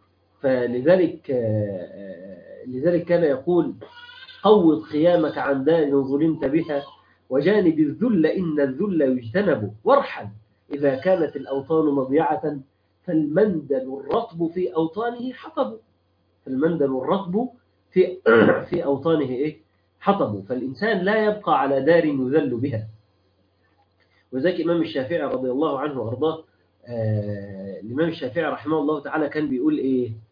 فلذلك لذلك كان يقول قوض قيامك عن دار ظلمت بها وجانب الذل إن الذل يجتنب وارحل إذا كانت الأوطان مضيعة فالمندل الرطب في أوطانه حطب فالمندل الرطب في في أوطانه إيه حطب فالإنسان لا يبقى على دار يذل بها وذلك إمام الشافعي رضي الله عنه وأرضاه آه الإمام الشافعي رحمه الله تعالى كان بيقول إيه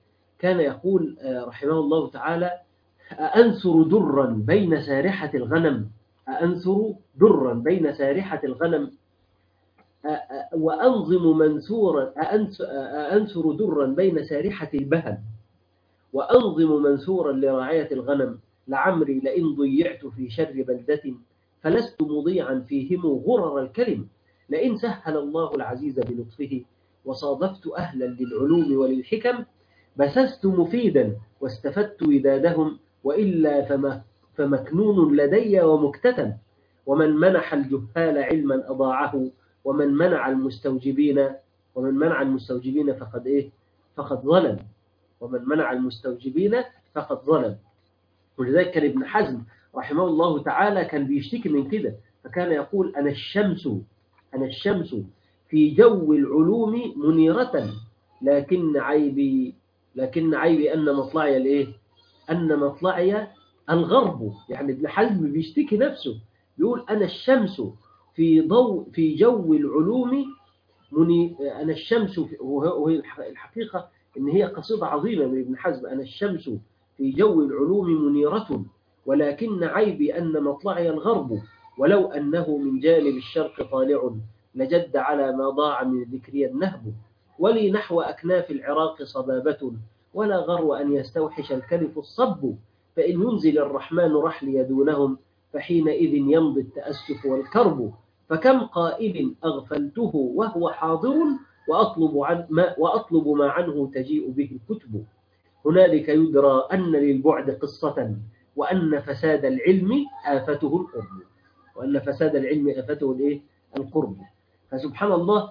كان يقول آه، رحمه الله تعالى أأنثر درا بين سارحة الغنم أأنثر درا بين سارحة الغنم أ- أ- وأنظم منثورا أأنث- أأنثر درا بين سارحة البهم وأنظم منثورا لراعية الغنم لعمري لئن ضيعت في شر بلدة فلست مضيعا فيهم غرر الكلم لئن سهل الله العزيز بلطفه وصادفت أهلا للعلوم وللحكم بسست مفيدا واستفدت ودادهم وإلا فما فمكنون لدي ومكتتم ومن منح الجهال علما أضاعه ومن منع المستوجبين ومن منع المستوجبين فقد إيه فقد ظلم ومن منع المستوجبين فقد ظلم ولذلك كان ابن حزم رحمه الله تعالى كان بيشتكي من كده فكان يقول أنا الشمس أنا الشمس في جو العلوم منيرة لكن عيبي لكن عيبي أن مطلعي الإيه؟ أن مطلعي الغرب يعني ابن حزم بيشتكي نفسه بيقول أنا الشمس في ضوء في جو العلوم مني أنا الشمس في وهي الحقيقة إن هي قصيدة عظيمة من ابن حزم أنا الشمس في جو العلوم منيرة ولكن عيبي أن مطلعي الغرب ولو أنه من جانب الشرق طالع لجد على ما ضاع من ذكري النهب ولي نحو أكناف العراق صبابة ولا غرو أن يستوحش الكلف الصب فإن ينزل الرحمن رحلي دونهم فحينئذ يمضي التأسف والكرب فكم قائل أغفلته وهو حاضر وأطلب, عن ما وأطلب ما عنه تجيء به الكتب هنالك يدرى أن للبعد قصة وأن فساد العلم آفته القرب وأن فساد العلم آفته الإيه؟ القرب فسبحان الله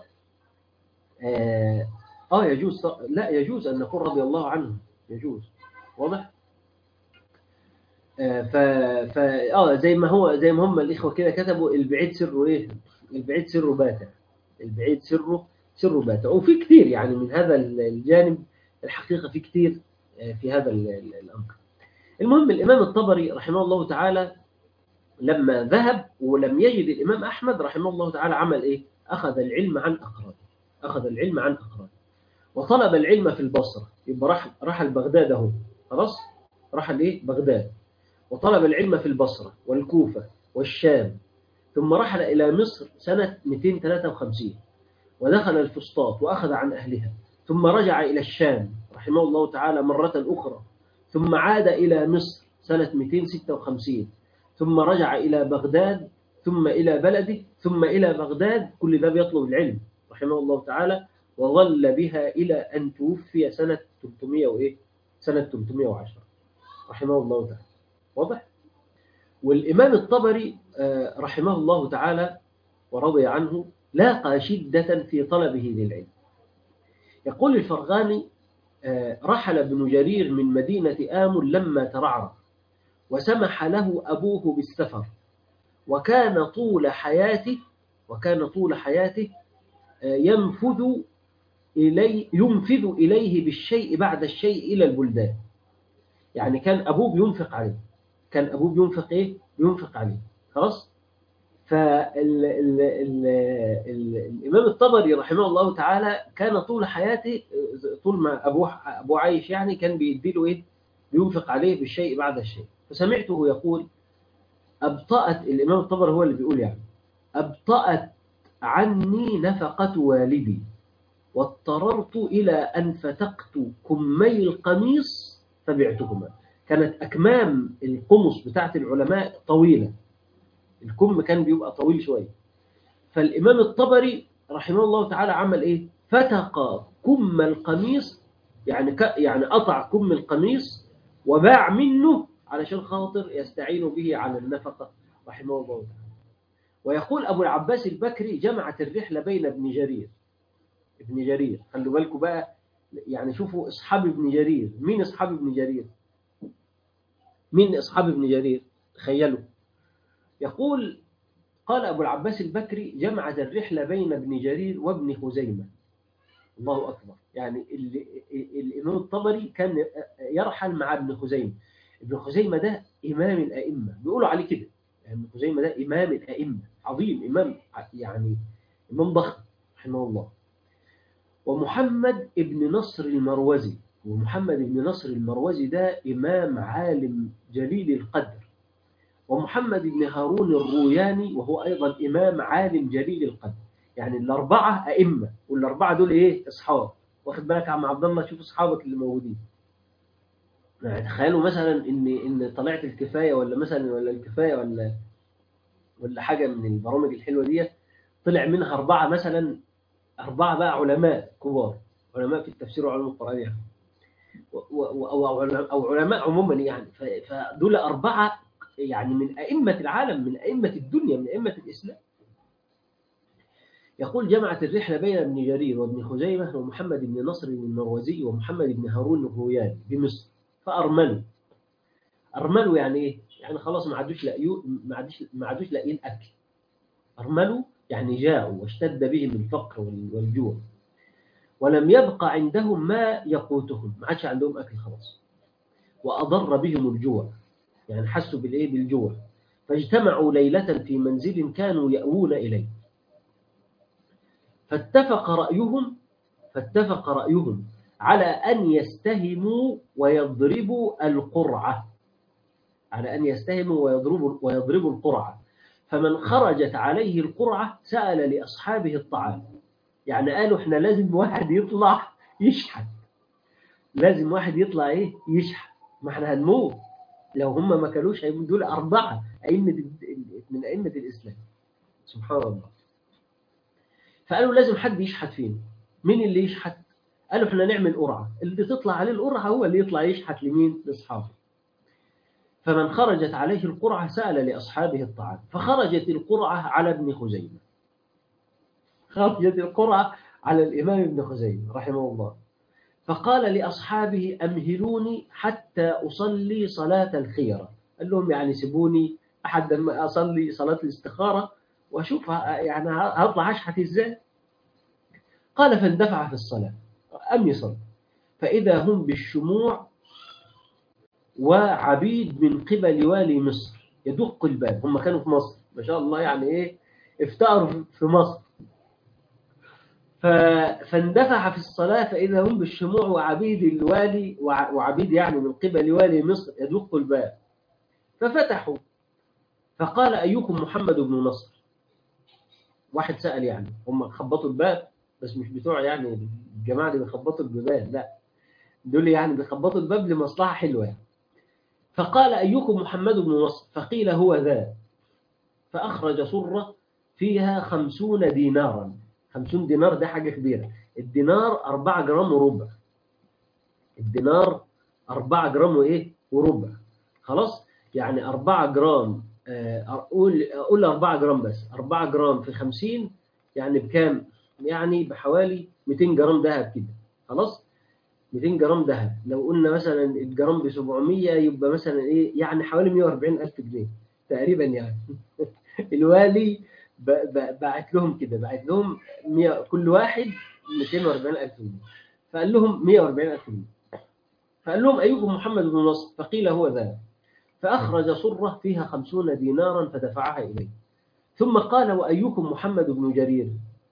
آه, آه يجوز لا يجوز أن نقول رضي الله عنه يجوز واضح آه ف ف اه زي ما هو زي ما هم الاخوه كده كتبوا البعيد سره ايه البعيد سره باتا البعيد سره سره باتا وفي كثير يعني من هذا الجانب الحقيقه في كثير في هذا الامر المهم الامام الطبري رحمه الله تعالى لما ذهب ولم يجد الامام احمد رحمه الله تعالى عمل ايه اخذ العلم عن اقرانه اخذ العلم عن اقرانه وطلب العلم في البصره يبقى راح راح البغداد اهو خلاص راح لايه بغداد وطلب العلم في البصره والكوفه والشام ثم رحل الى مصر سنه 253 ودخل الفسطاط واخذ عن اهلها ثم رجع الى الشام رحمه الله تعالى مرة أخرى ثم عاد إلى مصر سنة 256 ثم رجع إلى بغداد ثم إلى بلده ثم إلى بغداد كل ده بيطلب العلم رحمه الله تعالى وظل بها إلى أن توفي سنة 300 وإيه؟ سنة 310 رحمه الله تعالى واضح؟ والإمام الطبري رحمه الله تعالى ورضي عنه لاقى شدة في طلبه للعلم يقول الفرغاني رحل ابن جرير من مدينة آمل لما ترعرع وسمح له أبوه بالسفر وكان طول حياته وكان طول حياته ينفذ إليه ينفذ إليه بالشيء بعد الشيء إلى البلدان يعني كان أبوه بينفق عليه كان أبوه بينفق إيه؟ بينفق عليه خلاص فالإمام الطبري رحمه الله تعالى كان طول حياته طول ما أبوه, أبوه عايش يعني كان بيديله إيه بينفق عليه بالشيء بعد الشيء فسمعته يقول أبطأت الإمام الطبري هو اللي بيقول يعني أبطأت عني نفقة والدي واضطررت إلى أن فتقت كمي القميص فبعتهما كانت أكمام القمص بتاعت العلماء طويلة الكم كان بيبقى طويل شوية فالإمام الطبري رحمه الله تعالى عمل إيه فتق كم القميص يعني ك... يعني قطع كم القميص وباع منه علشان خاطر يستعين به على النفقة رحمه الله تعالى ويقول أبو العباس البكري جمعت الرحلة بين ابن جرير ابن جرير خلوا بالكم بقى يعني شوفوا أصحاب ابن جرير مين أصحاب ابن جرير مين أصحاب ابن جرير تخيلوا يقول قال أبو العباس البكري جمعت الرحلة بين ابن جرير وابن خزيمة الله أكبر يعني الإمام الطبري كان يرحل مع ابن خزيمة ابن خزيمة ده إمام الأئمة بيقولوا عليه كده يعني ابن خزيمة ده إمام الأئمة عظيم إمام يعني إمام ضخم رحمه الله ومحمد ابن نصر المروزي ومحمد بن نصر المروزي ده إمام عالم جليل القدر ومحمد بن هارون الروياني وهو أيضا إمام عالم جليل القدر يعني الأربعة أئمة والأربعة دول إيه أصحاب واخد بالك يا عم عبد الله شوف أصحابك اللي موجودين يعني تخيلوا مثلا إن إن طلعت الكفاية ولا مثلا ولا الكفاية ولا ولا حاجة من البرامج الحلوة دي طلع منها أربعة مثلا أربعة بقى علماء كبار علماء في التفسير وعلوم القرآن يعني أو أو علماء عموما يعني فدول أربعة يعني من أئمة العالم من أئمة الدنيا من أئمة الإسلام يقول جمعت الرحلة بين ابن جرير وابن خزيمة ومحمد بن نصر المروزي ومحمد بن هارون الروياني بمصر فأرملوا أرملوا يعني إيه؟ يعني خلاص ما عادوش لاقيو ما عادوش ما عادوش لاقيين أكل أرملوا يعني جاءوا واشتد بهم الفقر والجوع ولم يبق عندهم ما يقوتهم ما عادش عندهم أكل خلاص وأضر بهم الجوع يعني حسوا بالإيه بالجوع فاجتمعوا ليلة في منزل كانوا يأوون إليه فاتفق رأيهم فاتفق رأيهم على أن يستهموا ويضربوا القرعة على أن يستهموا ويضربوا, ويضربوا القرعة فمن خرجت عليه القرعة سأل لأصحابه الطعام يعني قالوا احنا لازم واحد يطلع يشحت لازم واحد يطلع ايه يشحت ما احنا هنموت لو هم ما كانوش هيبقوا دول أربعة أئمة من أئمة الإسلام سبحان الله فقالوا لازم حد يشحت فينا مين اللي يشحت قالوا احنا نعمل قرعة اللي تطلع عليه القرعة هو اللي يطلع يشحت لمين لأصحابه فمن خرجت عليه القرعة سأل لأصحابه الطعام فخرجت القرعة على ابن خزيمة خرجت القرعة على الإمام ابن خزيمة رحمه الله فقال لأصحابه أمهلوني حتى أصلي صلاة الخيرة قال لهم يعني سيبوني أحد ما أصلي صلاة الاستخارة وأشوف يعني هطلع أشحت إزاي قال فاندفع في الصلاة أم يصلي فإذا هم بالشموع وعبيد من قبل والي مصر يدق الباب هم كانوا في مصر ما شاء الله يعني إيه افتقروا في مصر فاندفع في الصلاة فإذا هم بالشموع وعبيد الوالي وعبيد يعني من قبل والي مصر يدق الباب ففتحوا فقال أيكم محمد بن نصر واحد سأل يعني هم خبطوا الباب بس مش بتوع يعني الجماعة اللي بيخبطوا البيبان لا دول يعني بيخبطوا الباب لمصلحة حلوة يعني. فقال أيكم محمد بن نصر فقيل هو ذا فأخرج صرة فيها خمسون دينارا خمسون دينار ده حاجة كبيرة الدينار أربعة جرام وربع الدينار أربعة جرام وإيه وربع خلاص يعني أربعة جرام أقول أقول أربعة جرام بس أربعة جرام في خمسين يعني بكام يعني بحوالي 200 جرام ذهب كده خلاص 200 جرام ذهب لو قلنا مثلا الجرام ب 700 يبقى مثلا ايه يعني حوالي 140 الف جنيه تقريبا يعني الوالي بعت لهم كده بعت لهم 100 كل واحد 240 الف جنيه فقال لهم 140 الف جنيه فقال لهم ايكم محمد بن نصر فقيل هو ذا فاخرج صره فيها خمسون دينارا فدفعها اليه ثم قال وايكم محمد بن جرير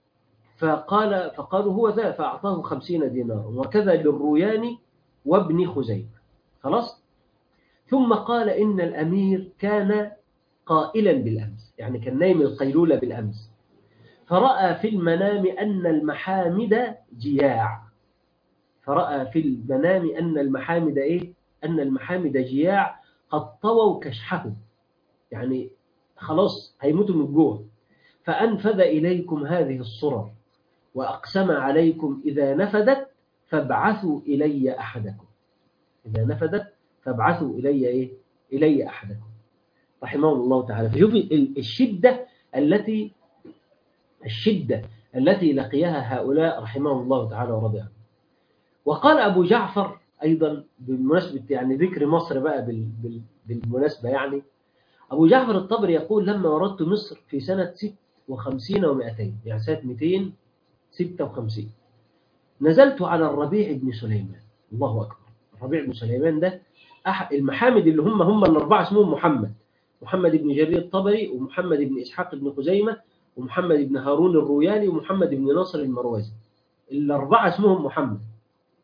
فقال فقالوا هو ذا فأعطاه خمسين دينار وكذا للروياني وابن خزيمة خلاص ثم قال إن الأمير كان قائلا بالأمس يعني كان نايم القيلولة بالأمس فرأى في المنام أن المحامد جياع فرأى في المنام أن المحامد إيه أن المحامد جياع قد طووا كشحه يعني خلاص هيموتوا من الجوع فأنفذ إليكم هذه الصرر وأقسم عليكم إذا نفدت فابعثوا إلي أحدكم إذا نفدت فابعثوا إلي إيه؟ إلي أحدكم رحمه الله تعالى فشوف الشدة التي الشدة التي لقيها هؤلاء رحمه الله تعالى ورضي عنه وقال أبو جعفر أيضا بالمناسبة يعني ذكر مصر بقى بالمناسبة يعني أبو جعفر الطبري يقول لما وردت مصر في سنة 56 و200 يعني سنة 200 56 نزلت على الربيع بن سليمان الله أكبر الربيع بن سليمان ده المحامد اللي هم هم الأربعة اسمهم محمد محمد بن جرير الطبري ومحمد بن إسحاق بن خزيمة ومحمد بن هارون الروياني ومحمد بن ناصر المروزي الأربعة اسمهم محمد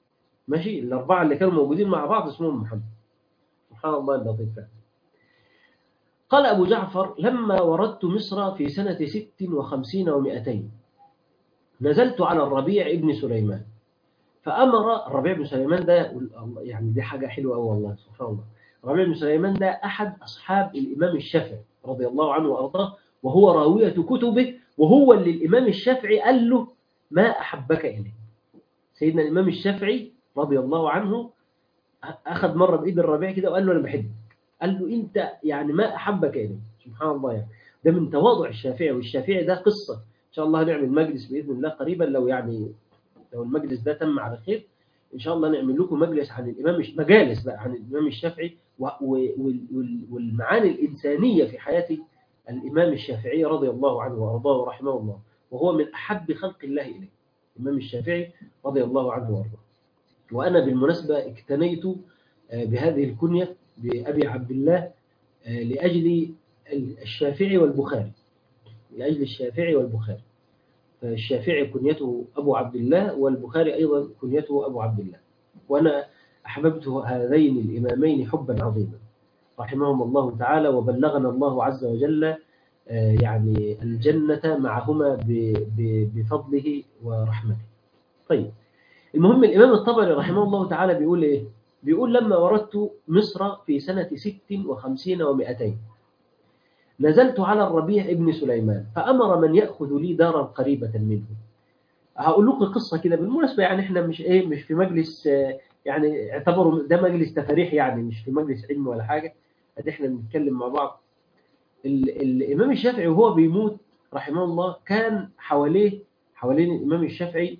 ماشي الأربعة اللي كانوا موجودين مع بعض اسمهم محمد سبحان الله اللطيف فعلا قال أبو جعفر لما وردت مصر في سنة ست وخمسين ومائتين نزلت على الربيع ابن سليمان فأمر الربيع بن سليمان ده يعني دي حاجة حلوة أوي والله سبحان الله الربيع بن سليمان ده أحد أصحاب الإمام الشافعي رضي الله عنه وأرضاه وهو راوية كتبه وهو اللي الإمام الشافعي قال له ما أحبك إليه سيدنا الإمام الشافعي رضي الله عنه أخذ مرة بإيد الربيع كده وقال له أنا بحبك قال له أنت يعني ما أحبك إليه سبحان الله يعني ده من تواضع الشافعي والشافعي ده قصة إن شاء الله هنعمل مجلس بإذن الله قريبا لو يعني لو المجلس ده تم على خير إن شاء الله نعمل لكم مجلس عن الإمام مجالس بقى عن الإمام الشافعي والمعاني الإنسانية في حياة الإمام الشافعي رضي الله عنه وأرضاه ورحمه الله وهو من أحب خلق الله إليه الإمام الشافعي رضي الله عنه وأرضاه وأنا بالمناسبة اكتنيت بهذه الكنية بأبي عبد الله لأجل الشافعي والبخاري لأجل الشافعي والبخاري فالشافعي كنيته أبو عبد الله والبخاري أيضا كنيته أبو عبد الله وأنا أحببت هذين الإمامين حبا عظيما رحمهم الله تعالى وبلغنا الله عز وجل يعني الجنة معهما بفضله ورحمته طيب المهم الإمام الطبري رحمه الله تعالى بيقول إيه بيقول لما وردت مصر في سنة ست وخمسين ومائتين نزلت على الربيع ابن سليمان فأمر من يأخذ لي دارا قريبة منه هقول لكم قصة كده بالمناسبة يعني احنا مش ايه مش في مجلس يعني اعتبروا ده مجلس تفاريح يعني مش في مجلس علم ولا حاجة ادي احنا بنتكلم مع بعض الإمام الشافعي وهو بيموت رحمه الله كان حواليه حوالين الإمام الشافعي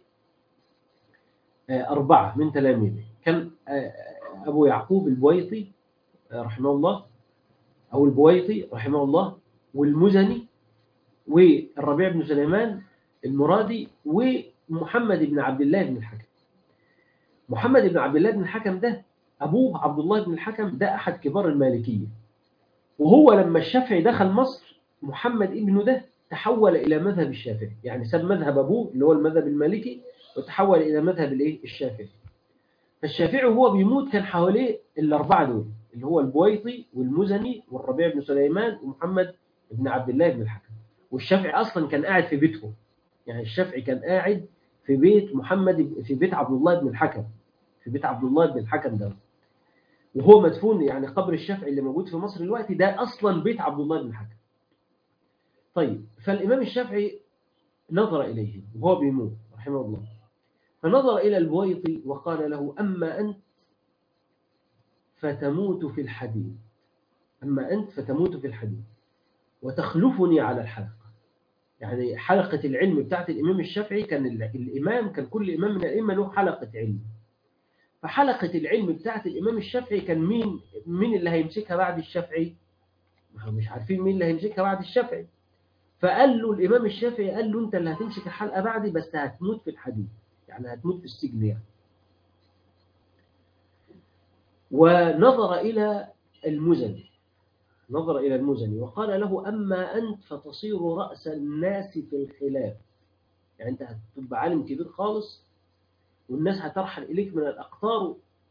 أربعة من تلاميذه كان أبو يعقوب البويطي رحمه الله أو البويطي رحمه الله والمزني والربيع بن سليمان المرادي ومحمد بن عبد الله بن الحكم محمد بن عبد الله بن الحكم ده أبوه عبد الله بن الحكم ده أحد كبار المالكية وهو لما الشافعي دخل مصر محمد ابنه ده تحول إلى مذهب الشافعي يعني ساب مذهب أبوه اللي هو المذهب المالكي وتحول إلى مذهب الإيه الشافعي فالشافعي وهو بيموت كان حواليه الأربعة دول اللي هو البويطي والمزني والربيع بن سليمان ومحمد بن عبد الله بن الحكم والشافعي أصلا كان قاعد في بيتهم يعني الشافعي كان قاعد في بيت محمد في بيت عبد الله بن الحكم في بيت عبد الله بن الحكم ده وهو مدفون يعني قبر الشافعي اللي موجود في مصر دلوقتي ده أصلا بيت عبد الله بن الحكم طيب فالإمام الشافعي نظر إليه وهو بيموت رحمه الله فنظر إلى البويطي وقال له أما أنت فتموت في الحديد أما أنت فتموت في الحديد وتخلفني على الحلقة يعني حلقة العلم بتاعت الإمام الشافعي كان الإمام كان كل إمام من الأئمة له حلقة علم فحلقة العلم بتاعت الإمام الشافعي كان مين مين اللي هيمسكها بعد الشافعي مش عارفين مين اللي هيمسكها بعد الشافعي فقال له الإمام الشافعي قال له أنت اللي هتمسك الحلقة بعدي بس هتموت في الحديد يعني هتموت في السجن يعني ونظر إلى المزني نظر إلى المزني وقال له أما أنت فتصير رأس الناس في الخلاف يعني أنت هتبقى عالم كبير خالص والناس هترحل إليك من الأقطار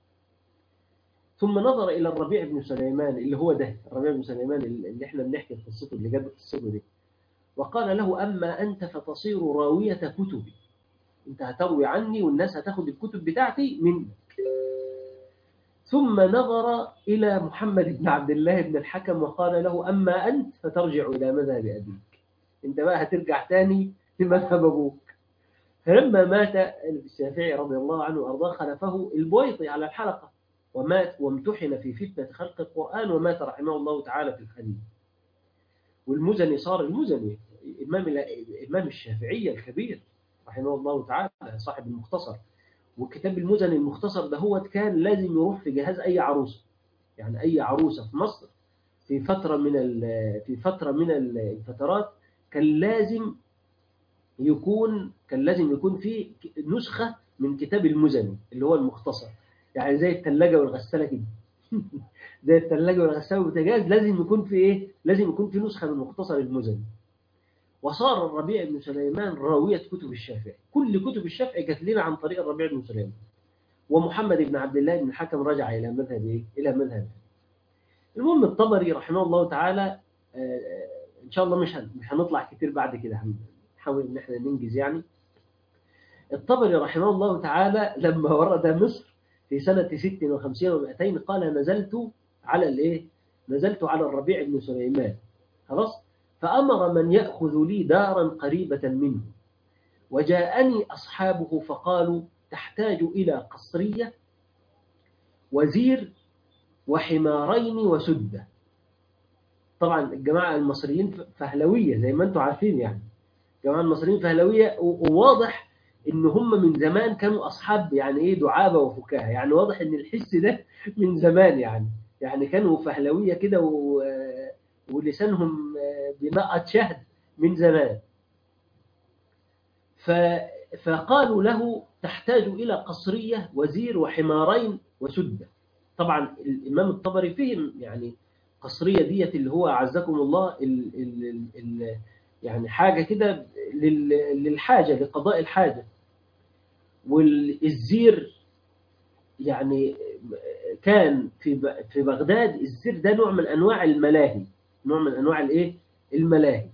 ثم نظر إلى الربيع بن سليمان اللي هو ده الربيع بن سليمان اللي احنا بنحكي قصته اللي جاب قصته دي وقال له أما أنت فتصير راوية كتبي أنت هتروي عني والناس هتاخد الكتب بتاعتي منك ثم نظر إلى محمد بن عبد الله بن الحكم وقال له أما أنت فترجع إلى مذهب أبيك أنت بقى هترجع تاني لمذهب أبوك فلما مات الشافعي رضي الله عنه وأرضاه خلفه البويطي على الحلقة ومات وامتحن في فتنة خلق القرآن ومات رحمه الله تعالى في الحديث والمزني صار المزني إمام الإمام الشافعي الكبير رحمه الله تعالى صاحب المختصر وكتاب المزني المختصر ده هو كان لازم يروح في جهاز أي عروسة يعني أي عروسة في مصر في فترة من في فترة من الفترات كان لازم يكون كان لازم يكون في نسخة من كتاب المزني اللي هو المختصر يعني زي الثلاجة والغسالة كده زي الثلاجة والغسالة والبوتاجاز لازم يكون في ايه لازم يكون في نسخة من مختصر المزني وصار الربيع بن سليمان راوية كتب الشافعي كل كتب الشافعي جات لنا عن طريق الربيع بن سليمان ومحمد بن عبد الله بن الحكم رجع إلى مذهب إيه؟ إلى مذهب المهم الطبري رحمه الله تعالى آه، إن شاء الله مش هن- مش هنطلع كتير بعد كده هنحاول إن إحنا ننجز يعني الطبري رحمه الله تعالى لما ورد مصر في سنة 56 و200 قال نزلت على الإيه؟ نزلت على الربيع بن سليمان خلاص فأمر من يأخذ لي دارا قريبة منه وجاءني أصحابه فقالوا تحتاج إلى قصرية وزير وحمارين وسدة طبعا الجماعة المصريين فهلوية زي ما انتم عارفين يعني الجماعة المصريين فهلوية و- وواضح ان هم من زمان كانوا اصحاب يعني ايه دعابة وفكاهة يعني واضح ان الحس ده من زمان يعني يعني كانوا فهلوية كده و... ولسانهم بماء شهد من زمان ف... فقالوا له تحتاج إلى قصرية وزير وحمارين وسدة طبعا الإمام الطبري فهم يعني قصرية ديت اللي هو أعزكم الله ال... ال... ال... ال... يعني حاجة كده لل... للحاجة لقضاء الحاجة والزير يعني كان في ب... في بغداد الزير ده نوع من أنواع الملاهي نوع من أنواع الإيه الملاهي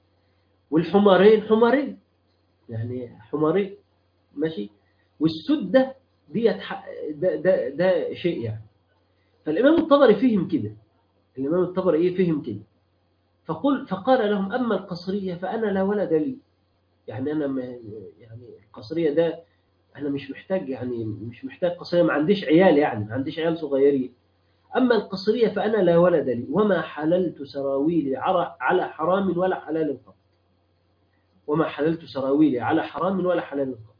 والحمارين حمارين يعني حمارين ماشي والسدة ديت ح- ده, ده, ده شيء يعني فالإمام الطبري فهم كده الإمام الطبري إيه فهم كده فقل فقال لهم أما القصرية فأنا لا ولد لي يعني أنا ما يعني القصرية ده أنا مش محتاج يعني مش محتاج قصرية ما عنديش عيال يعني ما عنديش عيال صغيرين أما القصرية فأنا لا ولد لي وما حللت سراويلي على على حرام ولا حلال قط وما حللت سراويلي على حرام ولا حلال قط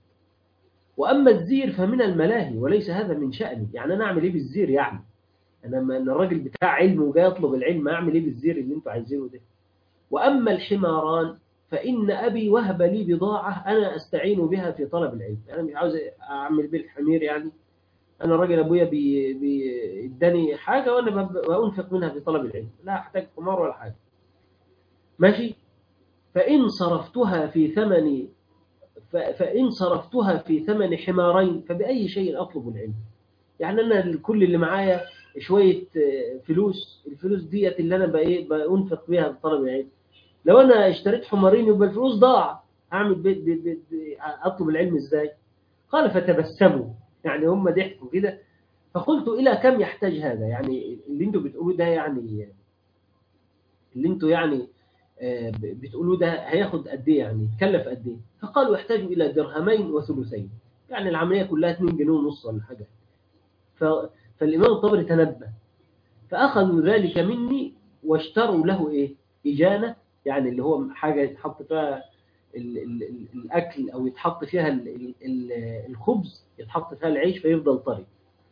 وأما الزير فمن الملاهي وليس هذا من شأني يعني أنا أعمل إيه بالزير يعني أنا لما أنا الراجل بتاع علم وجاي يطلب العلم أعمل إيه بالزير اللي أنتوا عايزينه ده وأما الحماران فإن أبي وهب لي بضاعة أنا أستعين بها في طلب العلم أنا مش عاوز أعمل بيه الحمير يعني أنا راجل أبويا بي- بيداني حاجة وأنا بب- بأنفق منها في طلب العلم لا أحتاج حمار ولا حاجة ماشي فإن صرفتها في ثمن ف- فإن صرفتها في ثمن حمارين فبأي شيء أطلب العلم يعني أنا كل اللي معايا شوية آه، فلوس الفلوس ديت اللي أنا بإيه بأنفق بيها بطلب العلم لو أنا اشتريت حمارين يبقى الفلوس ضاع أعمل بي بي بي بي أطلب العلم إزاي قال فتبسموا يعني هم ضحكوا كده فقلت إلى كم يحتاج هذا يعني اللي انتوا بتقولوا ده يعني اللي انتوا يعني آه، ب- بتقولوا ده هياخد قد ايه يعني يتكلف قد ايه فقالوا يحتاج الى درهمين وثلثين يعني العمليه كلها 2 جنيه ونص ولا حاجه ف... فالامام الطبري تنبه فاخذوا ذلك مني واشتروا له ايه اجانه يعني اللي هو حاجه يتحط فيها ال... ال... ال... الاكل او يتحط فيها ال... ال... ال... الخبز يتحط فيها العيش فيفضل طري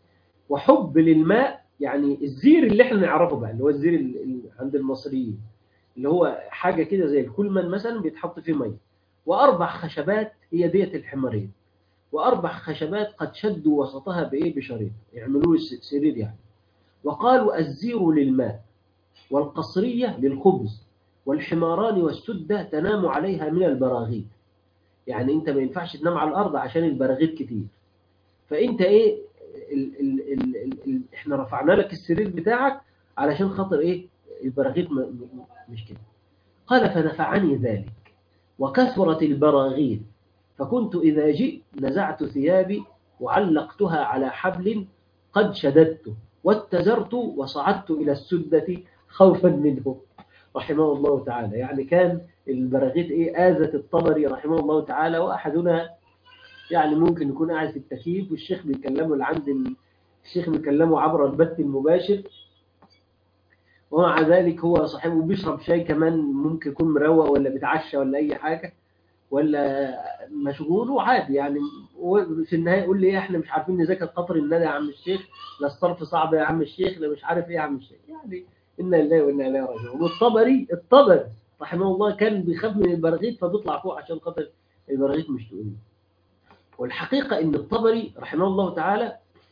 وحب للماء يعني الزير اللي احنا نعرفه بقى اللي هو الزير ال... ال... عند المصريين اللي هو حاجة كده زي الكلمن مثلا بيتحط فيه مية وأربع خشبات هي دية الحمارين وأربع خشبات قد شدوا وسطها بإيه بشريط يعملوا له س- سرير يعني وقالوا الزير للماء والقصرية للخبز والحماران والسدة تنام عليها من البراغيث يعني انت ما ينفعش تنام على الأرض عشان البراغيث كتير فانت ايه ال ال ال ال ال احنا رفعنا لك السرير بتاعك علشان خاطر ايه البراغيث م- م- مش كده قال فنفعني ذلك وكثرت البراغيث فكنت إذا جئت نزعت ثيابي وعلقتها على حبل قد شددته واتزرت وصعدت إلى السدة خوفا منه رحمه الله تعالى يعني كان البراغيث إيه آذت الطبري رحمه الله تعالى وأحدنا يعني ممكن يكون قاعد في التكييف والشيخ بيكلمه لعند ال- الشيخ بيكلمه عبر البث المباشر ومع ذلك هو صاحبه بيشرب شاي كمان ممكن يكون مروق ولا بيتعشى ولا اي حاجه ولا مشغول وعادي يعني هو في النهايه يقول لي ايه احنا مش عارفين نذاكر قطر الندى يا عم الشيخ لا الصرف صعب يا عم الشيخ لا مش عارف ايه يا عم الشيخ يعني انا لله وانا اليه راجعون والطبري الطبري رحمه الله كان بيخاف من البراغيث فبيطلع فوق عشان خاطر البراغيث مش تقولين والحقيقه ان الطبري رحمه الله تعالى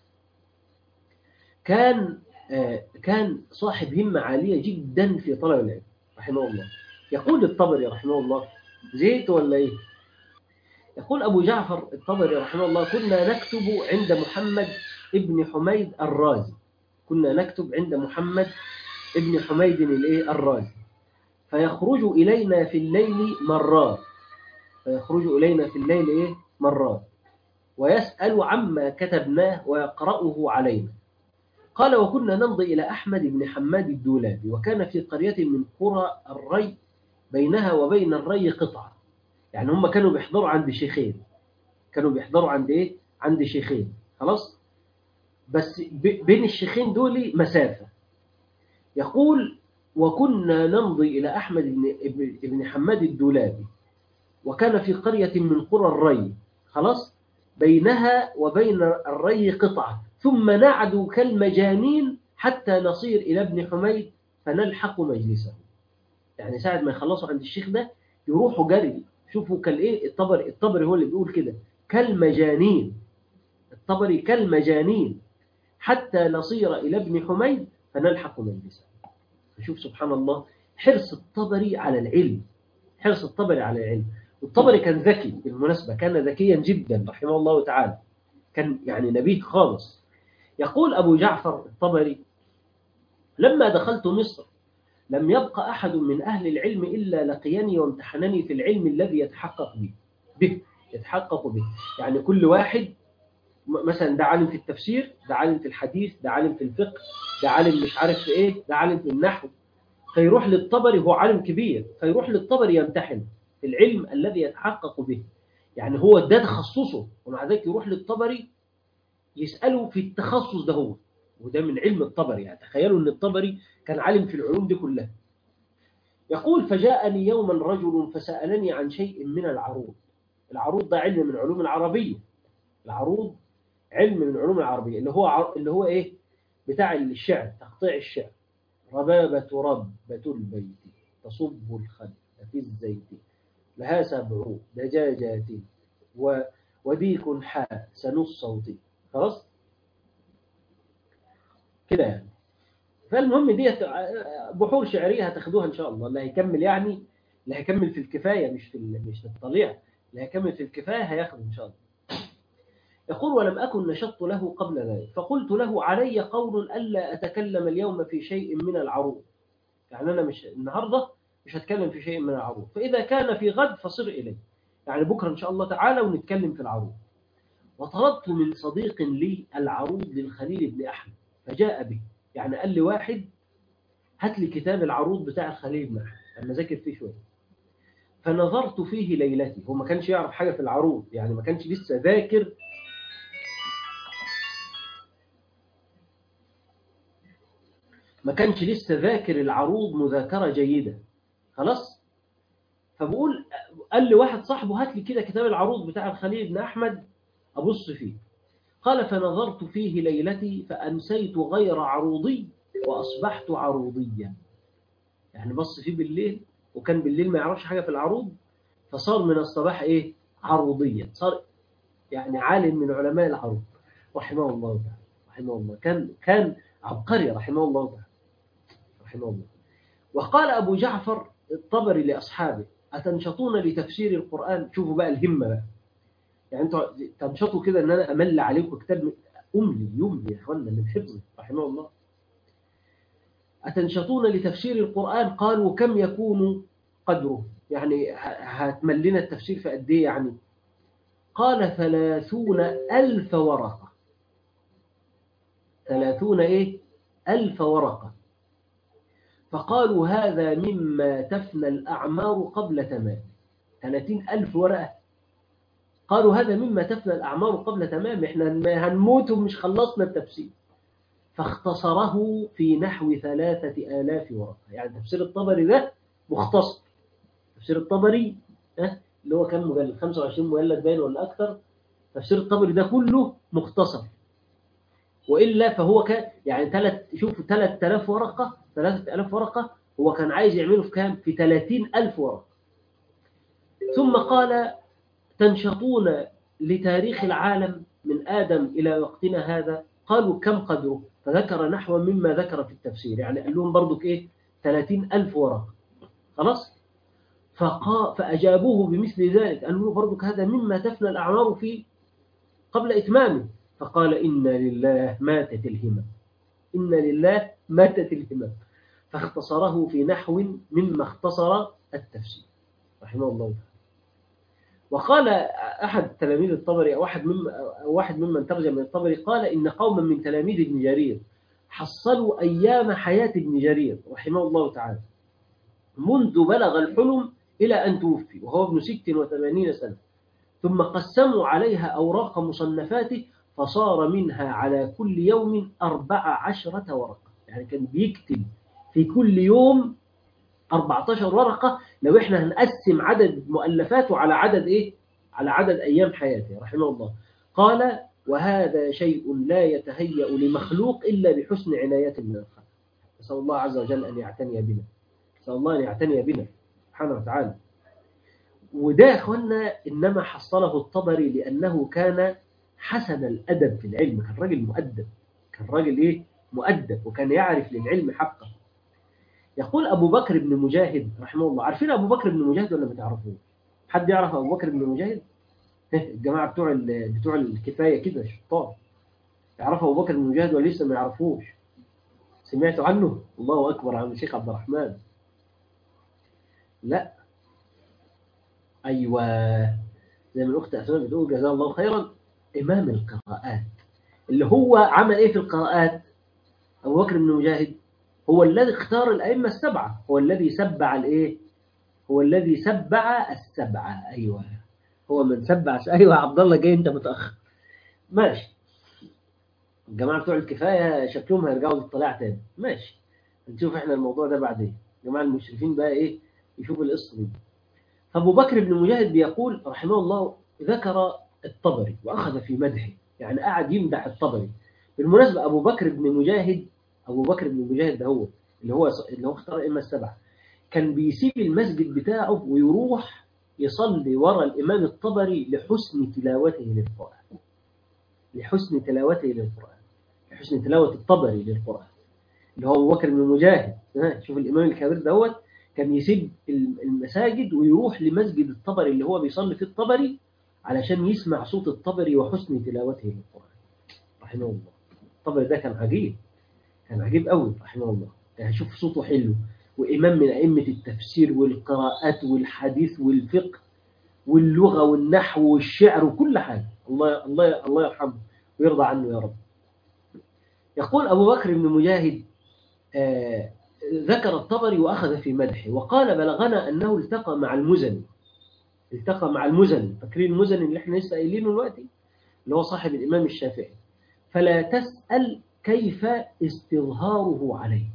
كان آه، كان صاحب همة عالية جدا في طلب العلم رحمه الله يقول الطبري رحمه الله زيت ولا ايه يقول أبو جعفر الطبري رحمه الله كنا نكتب عند محمد ابن حميد الرازي كنا نكتب عند محمد ابن حميد الايه الرازي فيخرج إلينا في الليل مرات فيخرج إلينا في الليل إيه مرات ويسأل عما كتبناه ويقرأه علينا قال وكنا نمضي إلى أحمد بن حماد الدولابي وكان في قرية من قرى الري بينها وبين الري قطعة يعني هم كانوا بيحضروا عند شيخين كانوا بيحضروا عند إيه؟ عند شيخين خلاص بس بين الشيخين دول مسافة يقول وكنا نمضي إلى أحمد بن, بن حماد الدولابي وكان في قرية من قرى الري خلاص بينها وبين الري قطعة ثم نعدو كالمجانين حتى نصير إلى ابن حميد فنلحق مجلسه يعني ساعة ما يخلصوا عند الشيخ ده يروحوا جري شوفوا كالايه الطبري الطبري هو اللي بيقول كده كالمجانين الطبري كالمجانين حتى نصير إلى ابن حميد فنلحق مجلسه فشوف سبحان الله حرص الطبري على العلم حرص الطبري على العلم والطبري كان ذكي بالمناسبة كان ذكيا جدا رحمه الله تعالى كان يعني نبيه خالص يقول أبو جعفر الطبري لما دخلت مصر لم يبق أحد من أهل العلم إلا لقيني وامتحنني في العلم الذي يتحقق به به يتحقق به يعني كل واحد مثلا ده عالم في التفسير ده عالم في الحديث ده عالم في الفقه ده عالم مش عارف في ايه ده عالم في النحو فيروح للطبري هو عالم كبير فيروح للطبري يمتحن في العلم الذي يتحقق به يعني هو ده تخصصه ومع ذلك يروح للطبري يسأله في التخصص ده هو وده من علم الطبري يعني تخيلوا ان الطبري كان عالم في العلوم دي كلها يقول فجاءني يوما رجل فسألني عن شيء من العروض العروض ده علم من علوم العربية العروض علم من علوم العربية اللي هو اللي هو ايه بتاع الشعر تقطيع الشعر ربابة ربة البيت تصب الخد في الزيت لها سبع دجاجات و وديك حاء سنص صوتي خلاص كده يعني فالمهم دي بحور شعريه هتاخدوها ان شاء الله اللي هيكمل يعني اللي هيكمل في الكفايه مش في مش في الطليع اللي هيكمل في الكفايه هياخد ان شاء الله يقول ولم أكن نشطت له قبل ذلك فقلت له علي قول ألا أتكلم اليوم في شيء من العروض يعني أنا مش النهاردة مش هتكلم في شيء من العروض فإذا كان في غد فصر إلي يعني بكرة إن شاء الله تعالى ونتكلم في العروض وطلبت من صديق لي العروض للخليل بن أحمد فجاء به يعني قال لي واحد هات لي كتاب العروض بتاع الخليل بن أحمد أما ذاكر فيه شوية فنظرت فيه ليلتي هو ما كانش يعرف حاجة في العروض يعني ما كانش لسه ذاكر ما كانش لسه ذاكر العروض مذاكرة جيدة خلاص فبقول قال لي واحد صاحبه هات لي كده كتاب العروض بتاع الخليل بن أحمد أبص فيه قال فنظرت فيه ليلتي فأمسيت غير عروضي وأصبحت عروضيا يعني بص فيه بالليل وكان بالليل ما يعرفش حاجة في العروض فصار من الصباح إيه عروضيا صار يعني عالم من علماء العروض رحمه الله تعالى رحمه الله كان كان عبقري رحمه الله تعالى رحمه الله وقال أبو جعفر الطبري لأصحابه أتنشطون لتفسير القرآن شوفوا بقى الهمة بقى يعني انتوا تنشطوا كده ان انا امل عليكم كتاب املي يملي يا اخوانا من حفظه رحمه الله اتنشطون لتفسير القران قالوا كم يكون قدره يعني هتمل لنا التفسير في قد ايه يعني قال ثلاثون ألف ورقة ثلاثون إيه ألف ورقة فقالوا هذا مما تفنى الأعمار قبل تمام ثلاثين ألف ورقة قالوا هذا مما تفنى الأعمار قبل تمام إحنا هنموت ومش خلصنا التفسير فاختصره في نحو ثلاثة آلاف ورقة يعني تفسير الطبري ده مختصر تفسير الطبري ها اللي هو كم مجلد 25 مجلد باين ولا أكثر تفسير الطبري ده كله مختصر وإلا فهو كان يعني ثلاث شوفوا 3000 ورقة 3000 ورقة هو كان عايز يعمله في كام في 30000 ورقة ثم قال تنشطون لتاريخ العالم من آدم إلى وقتنا هذا قالوا كم قدره فذكر نحو مما ذكر في التفسير يعني قال لهم برضك إيه 30 ألف ورقة خلاص فقا فأجابوه بمثل ذلك قالوا له برضك هذا مما تفنى الأعمار فيه قبل إتمامه فقال إن لله ماتت الهمم إن لله ماتت الهمم فاختصره في نحو مما اختصر التفسير رحمه الله تعالى وقال أحد تلاميذ الطبري أو واحد مم أو واحد ممن ترجم من الطبري قال إن قوما من تلاميذ ابن جرير حصلوا أيام حياة ابن جرير رحمه الله تعالى منذ بلغ الحلم إلى أن توفي وهو ابن ست وثمانين سنة ثم قسموا عليها أوراق مصنفاته فصار منها على كل يوم أربع عشرة ورقة يعني كان بيكتب في كل يوم 14 ورقة لو احنا هنقسم عدد مؤلفاته على عدد ايه على عدد ايام حياته رحمه الله قال وهذا شيء لا يتهيأ لمخلوق إلا بحسن عناية من الخلق نسأل الله عز وجل أن يعتني بنا نسأل الله أن يعتني بنا سبحانه وتعالى وده يا أخوانا إنما حصله الطبري لأنه كان حسن الأدب في العلم كان راجل مؤدب كان راجل إيه مؤدب وكان يعرف للعلم حقه يقول أبو بكر بن مجاهد رحمه الله عارفين أبو بكر بن مجاهد ولا ما تعرفوه حد يعرف أبو بكر بن مجاهد الجماعة بتوع بتوع الكفاية كده شطار يعرفوا أبو بكر بن مجاهد ولا لسه ما يعرفوش سمعتوا عنه الله أكبر عن الشيخ عبد الرحمن لا أيوة زي ما الأخت أسماء بتقول جزاه الله خيرا إمام القراءات اللي هو عمل إيه في القراءات أبو بكر بن مجاهد هو الذي اختار الأئمة السبعة هو الذي سبع الإيه هو الذي سبع السبعة أيوة هو من سبع أيوة يا عبد الله جاي أنت متأخر ماشي الجماعة بتوع الكفاية شكلهم هيرجعوا للطلاع تاني ماشي نشوف احنا الموضوع ده بعدين جماعة المشرفين بقى ايه يشوفوا القصة دي فأبو بكر بن مجاهد بيقول رحمه الله ذكر الطبري وأخذ في مدحه يعني قاعد يمدح الطبري بالمناسبة أبو بكر بن مجاهد أبو بكر بن مجاهد ده هو اللي هو اللي هو اختار الأئمة السبعة كان بيسيب المسجد بتاعه ويروح يصلي ورا الإمام الطبري لحسن تلاوته للقرآن لحسن تلاوته للقرآن لحسن تلاوة الطبري للقرآن اللي هو أبو بكر بن مجاهد شوف الإمام الكبير دوت كان يسيب المساجد ويروح لمسجد الطبري اللي هو بيصلي في الطبري علشان يسمع صوت الطبري وحسن تلاوته للقرآن رحمه الله الطبري ده كان عجيب كان عجيب قوي رحمه الله يعني شوف صوته حلو وإمام من أئمة التفسير والقراءات والحديث والفقه واللغة والنحو والشعر وكل حاجة الله الله الله يرحمه ويرضى عنه يا رب يقول أبو بكر بن مجاهد آه ذكر الطبري وأخذ في مدحه وقال بلغنا أنه التقى مع المزني التقى مع المزني فاكرين المزني اللي احنا لسه قايلينه دلوقتي اللي هو صاحب الإمام الشافعي فلا تسأل كيف استظهاره عليه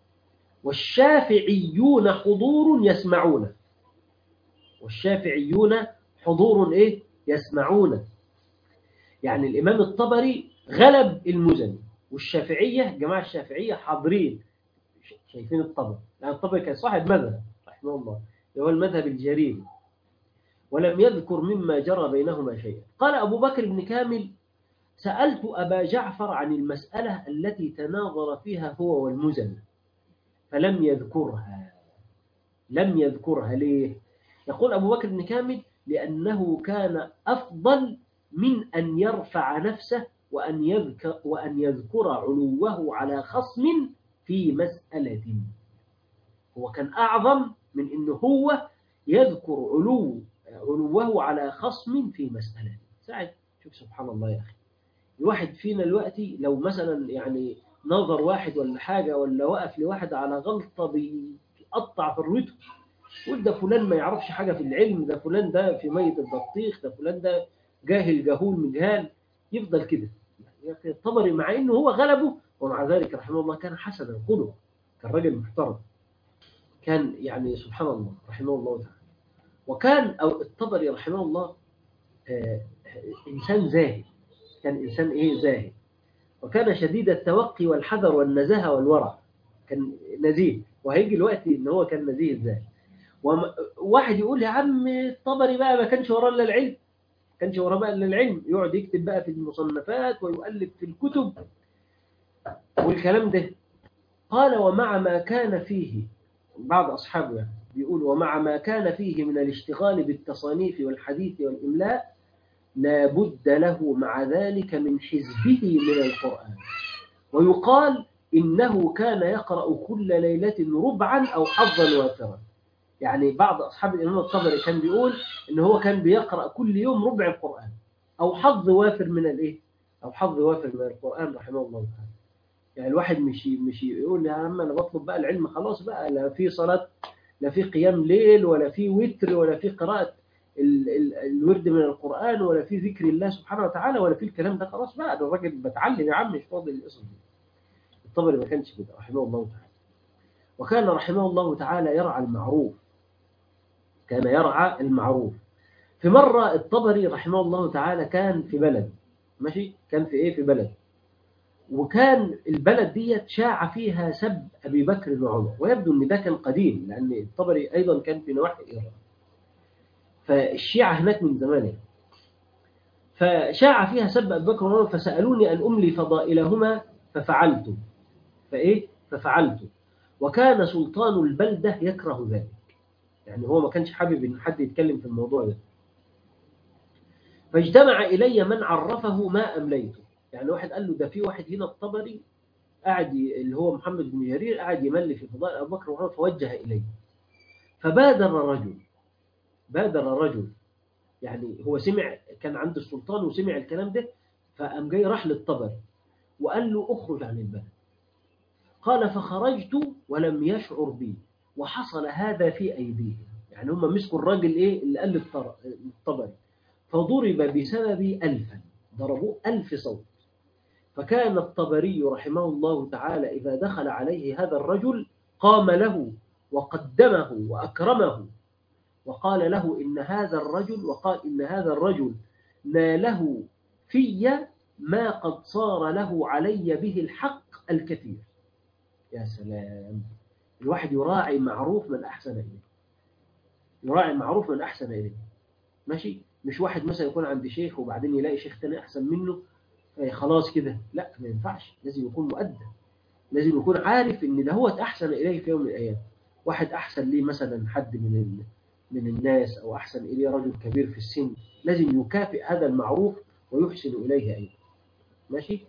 والشافعيون حضور يسمعون والشافعيون حضور ايه يسمعون يعني الإمام الطبري غلب المزني والشافعية جماعة الشافعية حاضرين شايفين الطبري يعني الطبري كان صاحب مذهب رحمه الله اللي هو المذهب الجريري ولم يذكر مما جرى بينهما شيئا قال أبو بكر بن كامل سألت أبا جعفر عن المسألة التي تناظر فيها هو والمزني فلم يذكرها لم يذكرها ليه يقول أبو بكر بن كامل لأنه كان أفضل من أن يرفع نفسه وأن يذكر, وأن يذكر علوه على خصم في مسألة هو كان أعظم من أنه هو يذكر علو علوه على خصم في مسألة ساعد شوف سبحان الله يا أخي الواحد فينا دلوقتي لو مثلا يعني نظر واحد ولا حاجة ولا وقف لواحد على غلطة بيقطع في الرتب يقول ده فلان ما يعرفش حاجة في العلم ده فلان ده في مية البطيخ ده فلان ده جاهل جهول مجهال يفضل كده الطبري مع انه هو غلبه ومع ذلك رحمه الله كان حسن القدوة كان راجل محترم كان يعني سبحان الله رحمه الله تعالى وكان أو الطبري رحمه الله آه إنسان زاهد كان إنسان إيه زاهد وكان شديد التوقي والحذر والنزاهة والورع كان نزيه وهيجي الوقت إن هو كان نزيه الزاهد وواحد يقول يا عم الطبري بقى ما كانش وراه إلا العلم كانش وراه بقى إلا العلم يقعد يكتب بقى في المصنفات ويؤلف في الكتب والكلام ده قال ومع ما كان فيه بعض أصحابه يعني بيقول ومع ما كان فيه من الاشتغال بالتصانيف والحديث والإملاء لا بد له مع ذلك من حزبه من القرآن ويقال إنه كان يقرأ كل ليلة ربعا أو حظا وافرا يعني بعض أصحاب الإمام الطبري كان بيقول إن هو كان بيقرأ كل يوم ربع القرآن أو حظ وافر من الإيه؟ أو حظ وافر من القرآن رحمه الله تعالى يعني الواحد مش مش يقول يا عم أنا بطلب بقى العلم خلاص بقى لا في صلاة لا في قيام ليل ولا في وتر ولا في قراءة ال ال الورد من القرآن ولا في ذكر الله سبحانه وتعالى ولا في الكلام ده خلاص بقى ده الراجل بتعلم يا عم مش فاضي الاسم دي الطبري ما كانش كده رحمه الله تعالى وكان رحمه الله تعالى يرعى المعروف كان يرعى المعروف في مرة الطبري رحمه الله تعالى كان في بلد ماشي كان في ايه في بلد وكان البلد ديت شاع فيها سب ابي بكر وعمر ويبدو ان ده كان قديم لان الطبري ايضا كان في نواحي ايران فالشيعة هناك من زمان فشاع فيها سب ابي بكر وعمر فسالوني ان املي فضائلهما ففعلت فايه ففعلت وكان سلطان البلده يكره ذلك يعني هو ما كانش حابب ان حد يتكلم في الموضوع ده فاجتمع الي من عرفه ما امليته يعني واحد قال له ده في واحد هنا الطبري قاعد اللي هو محمد بن جرير قاعد يملي في فضائل ابو بكر وعمر فوجه اليه فبادر رجل بادر رجل يعني هو سمع كان عند السلطان وسمع الكلام ده فقام جاي راح للطبري وقال له اخرج عن البلد قال فخرجت ولم يشعر بي وحصل هذا في ايديهم يعني هم مسكوا الراجل ايه اللي قال للطبري فضرب بسببي ألفا ضربوه ألف صوت فكان الطبري رحمه الله تعالى إذا دخل عليه هذا الرجل قام له وقدمه وأكرمه وقال له إن هذا الرجل وقال إن هذا الرجل ناله في ما قد صار له علي به الحق الكثير يا سلام الواحد يراعي معروف من أحسن إليه يراعي معروف من أحسن إليه ماشي مش واحد مثلا يكون عند شيخ وبعدين يلاقي شيخ تاني أحسن منه خلاص كده لا ما ينفعش لازم يكون مؤدب لازم يكون عارف ان ده هو احسن اليه في يوم من الايام واحد احسن ليه مثلا حد من من الناس او احسن اليه رجل كبير في السن لازم يكافئ هذا المعروف ويحسن اليه ايضا ماشي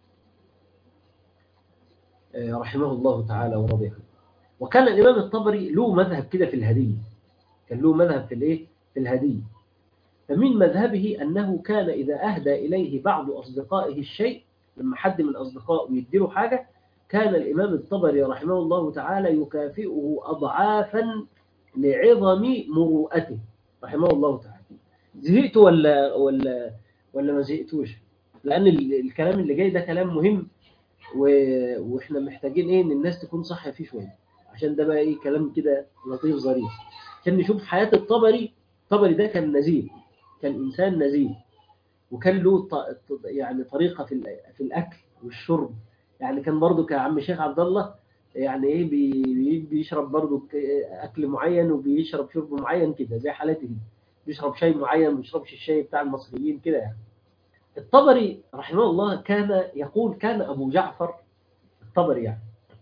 رحمه الله تعالى ورضي عنه وكان الامام الطبري له مذهب كده في الهديه كان له مذهب في الايه في الهديه فمن مذهبه أنه كان إذا أهدى إليه بعض أصدقائه الشيء لما حد من أصدقائه يديله حاجة كان الإمام الطبري رحمه الله تعالى يكافئه أضعافا لعظم مروءته رحمه الله تعالى زهقت ولا ولا ولا ما زهقتوش لأن الكلام اللي جاي ده كلام مهم و... وإحنا محتاجين إيه إن الناس تكون صح فيه شوية عشان ده بقى إيه كلام كده لطيف ظريف عشان نشوف حياة الطبري الطبري ده كان نزيه كان إنسان نزيه وكان له يعني طريقة في في الأكل والشرب يعني كان برضه كعم شيخ عبد الله يعني إيه بي بيشرب برضه أكل معين وبيشرب شرب معين كده زي حالتي دي بيشرب شاي معين ما بيشربش الشاي بتاع المصريين كده يعني الطبري رحمه الله كان يقول كان أبو جعفر الطبري يعني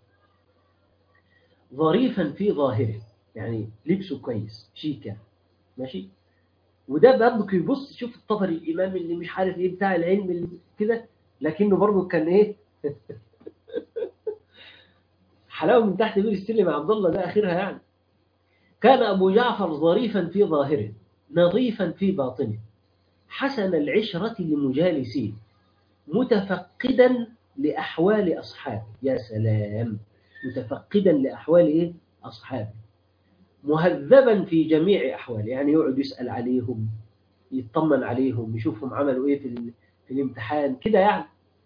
ظريفا في ظاهره يعني لبسه كويس شيكا ماشي وده برضه يبص شوف الطبري الامام اللي مش عارف ايه بتاع العلم اللي كده لكنه برضه كان ايه حلاوه من تحت بير السلم يا عبد الله ده اخرها يعني كان ابو جعفر ظريفا في ظاهره نظيفا في باطنه حسن العشره لمجالسيه متفقدا لاحوال اصحابه يا سلام متفقدا لاحوال ايه اصحابه مهذبا في جميع أحواله يعني يقعد يسأل عليهم يطمن عليهم يشوفهم عملوا إيه في, في الامتحان كده يعني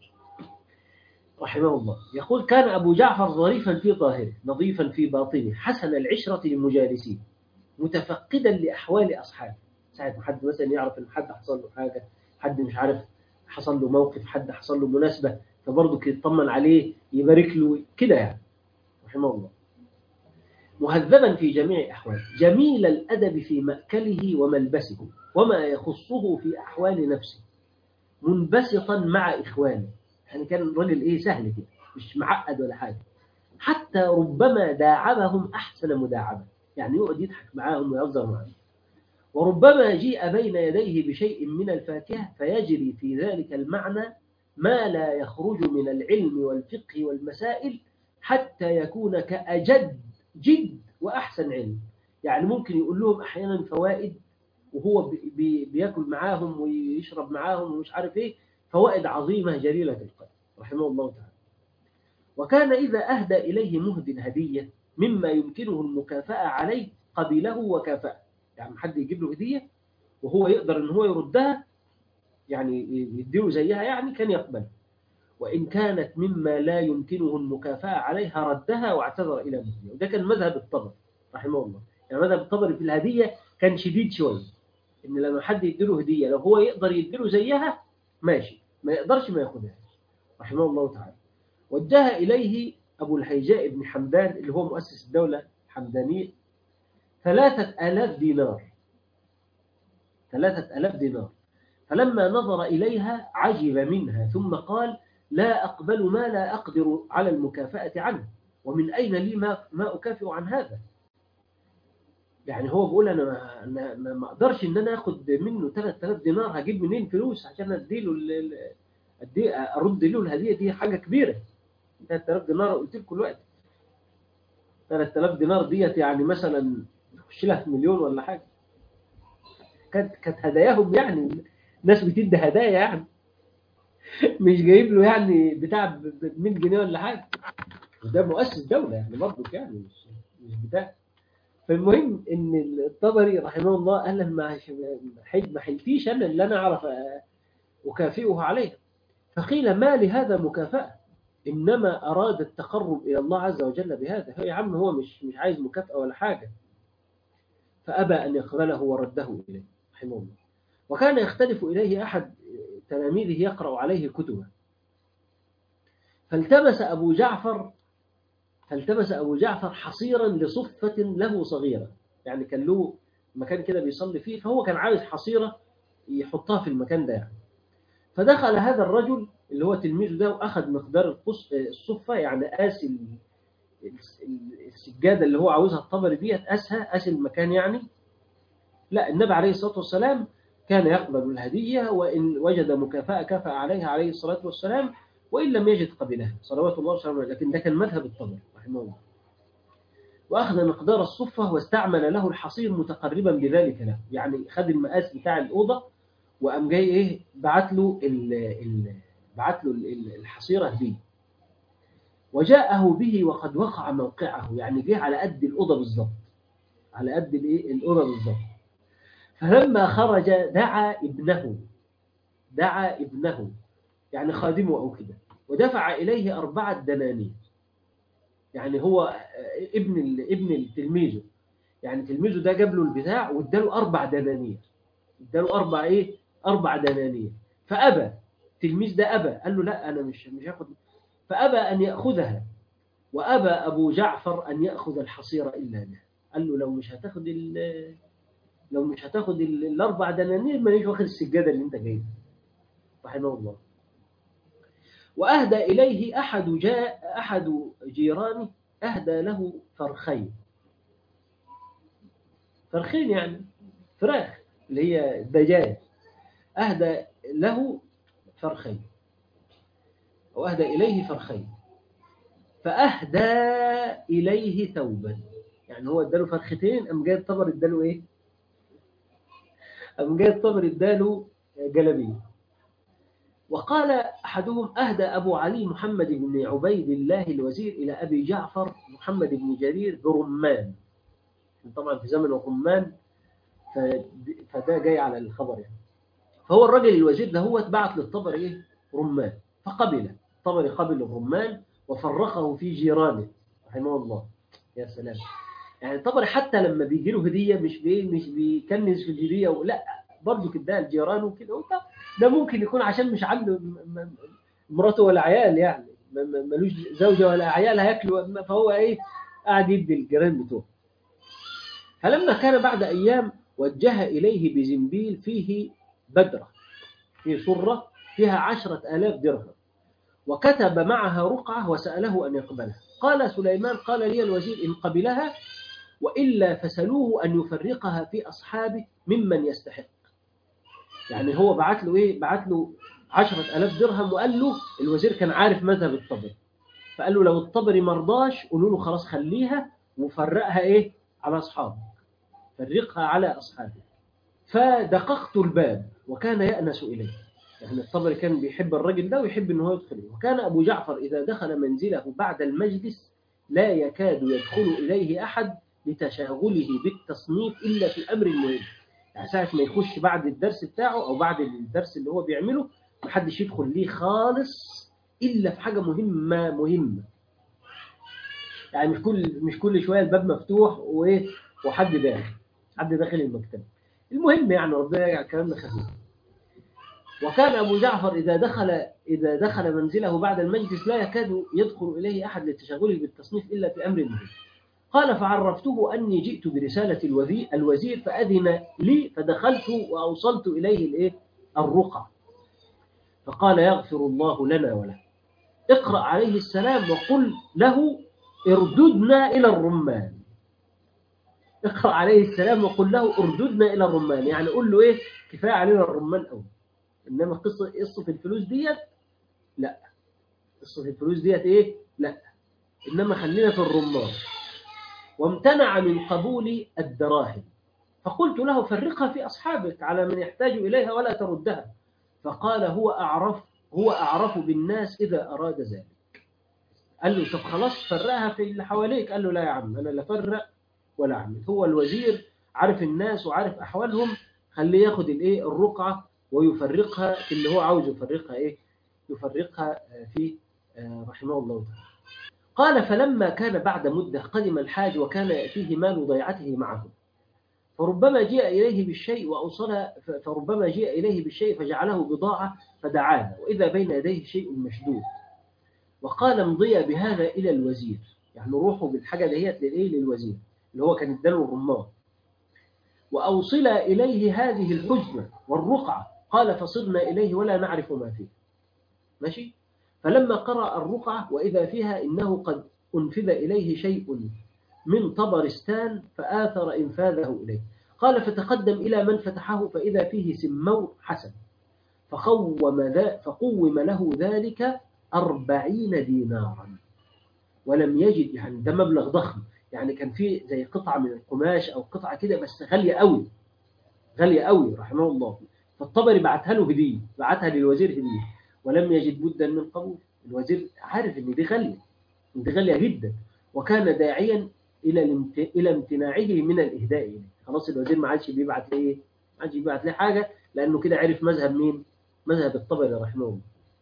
رحمه الله يقول كان أبو جعفر ظريفا في ظاهره نظيفا في باطنه حسن العشرة للمجالسين متفقدا لأحوال أصحابه ساعة ما حد مثلا يعرف إن حد حصل له حاجة حد مش عارف حصل له موقف حد حصل له مناسبة فبرضه يطمن عليه يبارك له كده يعني رحمه الله مهذبا في جميع أحواله جميل الأدب في مأكله وملبسه وما يخصه في أحوال نفسه منبسطا مع إخوانه يعني كان الرجل إيه سهل كده مش معقد ولا حاجة حتى ربما داعبهم أحسن مداعبة يعني يقعد يضحك معاهم ويهزر معاهم وربما جيء بين يديه بشيء من الفاكهة فيجري في ذلك المعنى ما لا يخرج من العلم والفقه والمسائل حتى يكون كأجد جد وأحسن علم يعني ممكن يقول لهم أحيانا فوائد وهو بي بي بياكل معاهم ويشرب معاهم ومش عارف ايه فوائد عظيمة جليلة القدر رحمه الله تعالى وكان إذا أهدى إليه مهد هدية مما يمكنه المكافأة عليه قبله وكافأه يعني حد يجيب له هدية وهو يقدر ان هو يردها يعني يديله زيها يعني كان يقبل وإن كانت مما لا يمكنه المكافأة عليها ردها واعتذر إلى مهدية وده كان مذهب الطبري رحمه الله يعني مذهب الطبري في الهدية كان شديد شوية إن لما حد يديله هدية لو هو يقدر يديله زيها ماشي ما يقدرش ما ياخدهاش رحمه الله تعالى وجه إليه أبو الهيجاء بن حمدان اللي هو مؤسس الدولة الحمدانية ثلاثة آلاف دينار ثلاثة آلاف دينار فلما نظر إليها عجب منها ثم قال لا أقبل ما لا أقدر على المكافأة عنه ومن أين لي ما, ما أكافئ عن هذا يعني هو بيقول أنا ما, أنا ما, ما أقدرش إن أنا أخد منه 3000 دينار هجيب منين فلوس عشان أديله أدي أرد له الهدية دي حاجة كبيرة 3000 دينار قلت لكم الوقت 3000 دينار ديت يعني مثلا تخش لها في مليون ولا حاجة كانت كانت هداياهم يعني ناس بتدي هدايا يعني مش جايب له يعني بتاع ب 100 جنيه ولا حاجه وده مؤسس دوله يعني برضه يعني مش مش بتاع فالمهم ان الطبري رحمه الله قال لما ما حلتيش انا اللي انا اعرف اكافئه عليه فقيل ما لهذا مكافاه انما اراد التقرب الى الله عز وجل بهذا يا عم هو مش مش عايز مكافاه ولا حاجه فابى ان يقبله ورده اليه رحمه الله وكان يختلف اليه احد تلاميذه يقرأ عليه كتبه فالتمس أبو جعفر فالتمس أبو جعفر حصيرا لصفة له صغيرة يعني كان له مكان كده بيصلي فيه فهو كان عاوز حصيرة يحطها في المكان ده يعني فدخل هذا الرجل اللي هو تلميذه ده وأخذ مقدار الصفة يعني قاس السجادة اللي هو عاوزها الطبري ديت قاسها قاس المكان يعني لا النبي عليه الصلاة والسلام كان يقبل الهدية وإن وجد مكافأة كافأ عليها عليه الصلاة والسلام وإن لم يجد قبلها صلوات الله وسلامه لكن ده كان مذهب الطبري رحمه الله وأخذ مقدار الصفة واستعمل له الحصير متقربا بذلك له يعني خد المقاس بتاع الأوضة وقام جاي إيه بعت له ال ال بعت له الحصيرة دي وجاءه به وقد وقع موقعه يعني جه على قد الأوضة بالظبط على قد الإيه الأوضة بالظبط فلما خرج دعا ابنه دعا ابنه يعني خادمه أو كده ودفع إليه أربعة دنانير يعني هو ابن ابن التلميذه يعني تلميذه ده جاب له البتاع واداله أربع دنانير اداله أربع إيه أربع دنانير فأبى التلميذ ده أبى قال له لا أنا مش مش هاخد فأبى أن يأخذها وأبى أبو جعفر أن يأخذ الحصيرة إلا به قال له لو مش هتاخد لو مش هتاخد الاربع دنانير مانيش واخد السجاده اللي انت جايبها رحمه الله واهدى اليه احد جاء احد جيرانه اهدى له فرخين فرخين يعني فراخ اللي هي دجاج اهدى له فرخين واهدى اليه فرخين فاهدى اليه ثوبا يعني هو اداله فرختين قام جاي الطبر اداله ايه قام جاي الطبر اداله جلبيه وقال أحدهم أهدى أبو علي محمد بن عبيد الله الوزير إلى أبي جعفر محمد بن جرير برمان طبعا في زمن الرمان فده جاي على الخبر يعني فهو الرجل الوزير ده هو اتبعت للطبر إيه رمان فقبل الطبري قبل الرمان وفرقه في جيرانه رحمه الله يا سلام يعني الطبري حتى لما بيجي له هديه مش بي مش بيكنز في الهديه ولا برضه كده الجيران وكده ده ممكن يكون عشان مش عنده مراته ولا عيال يعني ملوش زوجه ولا عيال هياكلوا فهو ايه قاعد يدي الجيران بتوعه فلما كان بعد ايام وجه اليه بزنبيل فيه بدره في صره فيها عشرة آلاف درهم وكتب معها رقعة وسأله أن يقبلها قال سليمان قال لي الوزير إن قبلها وإلا فسلوه أن يفرقها في أصحابه ممن يستحق يعني هو بعت له إيه بعت له عشرة ألاف درهم وقال له الوزير كان عارف مذهب الطبري فقال له لو الطبري مرضاش قولوا له خلاص خليها وفرقها إيه على أصحابه فرقها على أصحابه فدققت الباب وكان يأنس إليه يعني الطبري كان بيحب الرجل ده ويحب ان هو يدخل وكان أبو جعفر إذا دخل منزله بعد المجلس لا يكاد يدخل إليه أحد لتشاغله بالتصنيف إلا في أمر مهم يعني ساعة ما يخش بعد الدرس بتاعه أو بعد الدرس اللي هو بيعمله محدش يدخل ليه خالص إلا في حاجة مهمة مهمة يعني مش كل مش كل شوية الباب مفتوح وإيه وحد داخل حد داخل المكتب المهم يعني ربنا يجعل كلامنا خفيف وكان أبو جعفر إذا دخل إذا دخل منزله بعد المجلس لا يكاد يدخل إليه أحد لتشغله بالتصنيف إلا في أمر مهم قال فعرفته أني جئت برسالة الوزير, الوزير فأذن لي فدخلت وأوصلت إليه الإيه؟ الرقع فقال يغفر الله لنا وله اقرأ عليه السلام وقل له ارددنا إلى الرمان اقرأ عليه السلام وقل له ارددنا إلى الرمان يعني قل له إيه كفاية علينا الرمان أول إنما قصة قصة الفلوس ديت لا قصة الفلوس ديت إيه لا إنما خلينا في الرمان وامتنع من قبول الدراهم فقلت له فرقها في أصحابك على من يحتاج إليها ولا تردها فقال هو أعرف هو أعرف بالناس إذا أراد ذلك قال له طب خلاص فرقها في اللي حواليك قال له لا يا عم أنا لا فرق ولا أعمل هو الوزير عارف الناس وعارف أحوالهم خليه ياخد الإيه الرقعة ويفرقها في اللي هو عاوز يفرقها إيه يفرقها في رحمه الله تعالى قال فلما كان بعد مدة قدم الحاج وكان يأتيه مال ضيعته معه فربما جاء إليه بالشيء وأوصل فربما جاء إليه بالشيء فجعله بضاعة فدعانا وإذا بين يديه شيء مشدود وقال امضي بهذا إلى الوزير يعني روحوا بالحاجة دهيت للإيه للوزير اللي هو كان اداله الرمان وأوصل إليه هذه الحجمة والرقعة قال فصرنا إليه ولا نعرف ما فيه ماشي فلما قرأ الرقعة وإذا فيها إنه قد أنفذ إليه شيء من طبرستان فآثر إنفاذه إليه قال فتقدم إلى من فتحه فإذا فيه سمور حسن فقوم, ذا فقوم له ذلك أربعين دينارا ولم يجد يعني ده مبلغ ضخم يعني كان فيه زي قطعة من القماش أو قطعة كده بس غالية قوي غالية قوي رحمه الله فالطبري بعتها له هدية بعتها للوزير هدية ولم يجد بدا من قبول الوزير عارف ان دي غالية دي غالية جدا وكان داعيا الى الى امتناعه من الاهداء اليه خلاص الوزير ما عادش بيبعت ليه ما عادش بيبعت ليه حاجه لانه كده عرف مذهب مين مذهب الطبري رحمه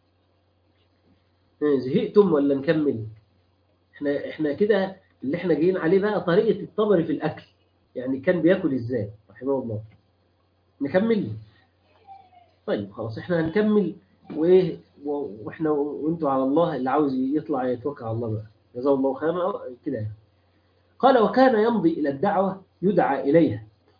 الله زهقتم ولا نكمل احنا احنا كده اللي احنا جايين عليه بقى طريقه الطبري في الاكل يعني كان بياكل ازاي رحمه الله نكمل طيب خلاص احنا هنكمل وايه واحنا وانتوا على الله اللي عاوز يطلع يتوكل على الله بقى جزاه الله خيرا كده يعني. قال وكان يمضي إلى الدعوة يدعى إليها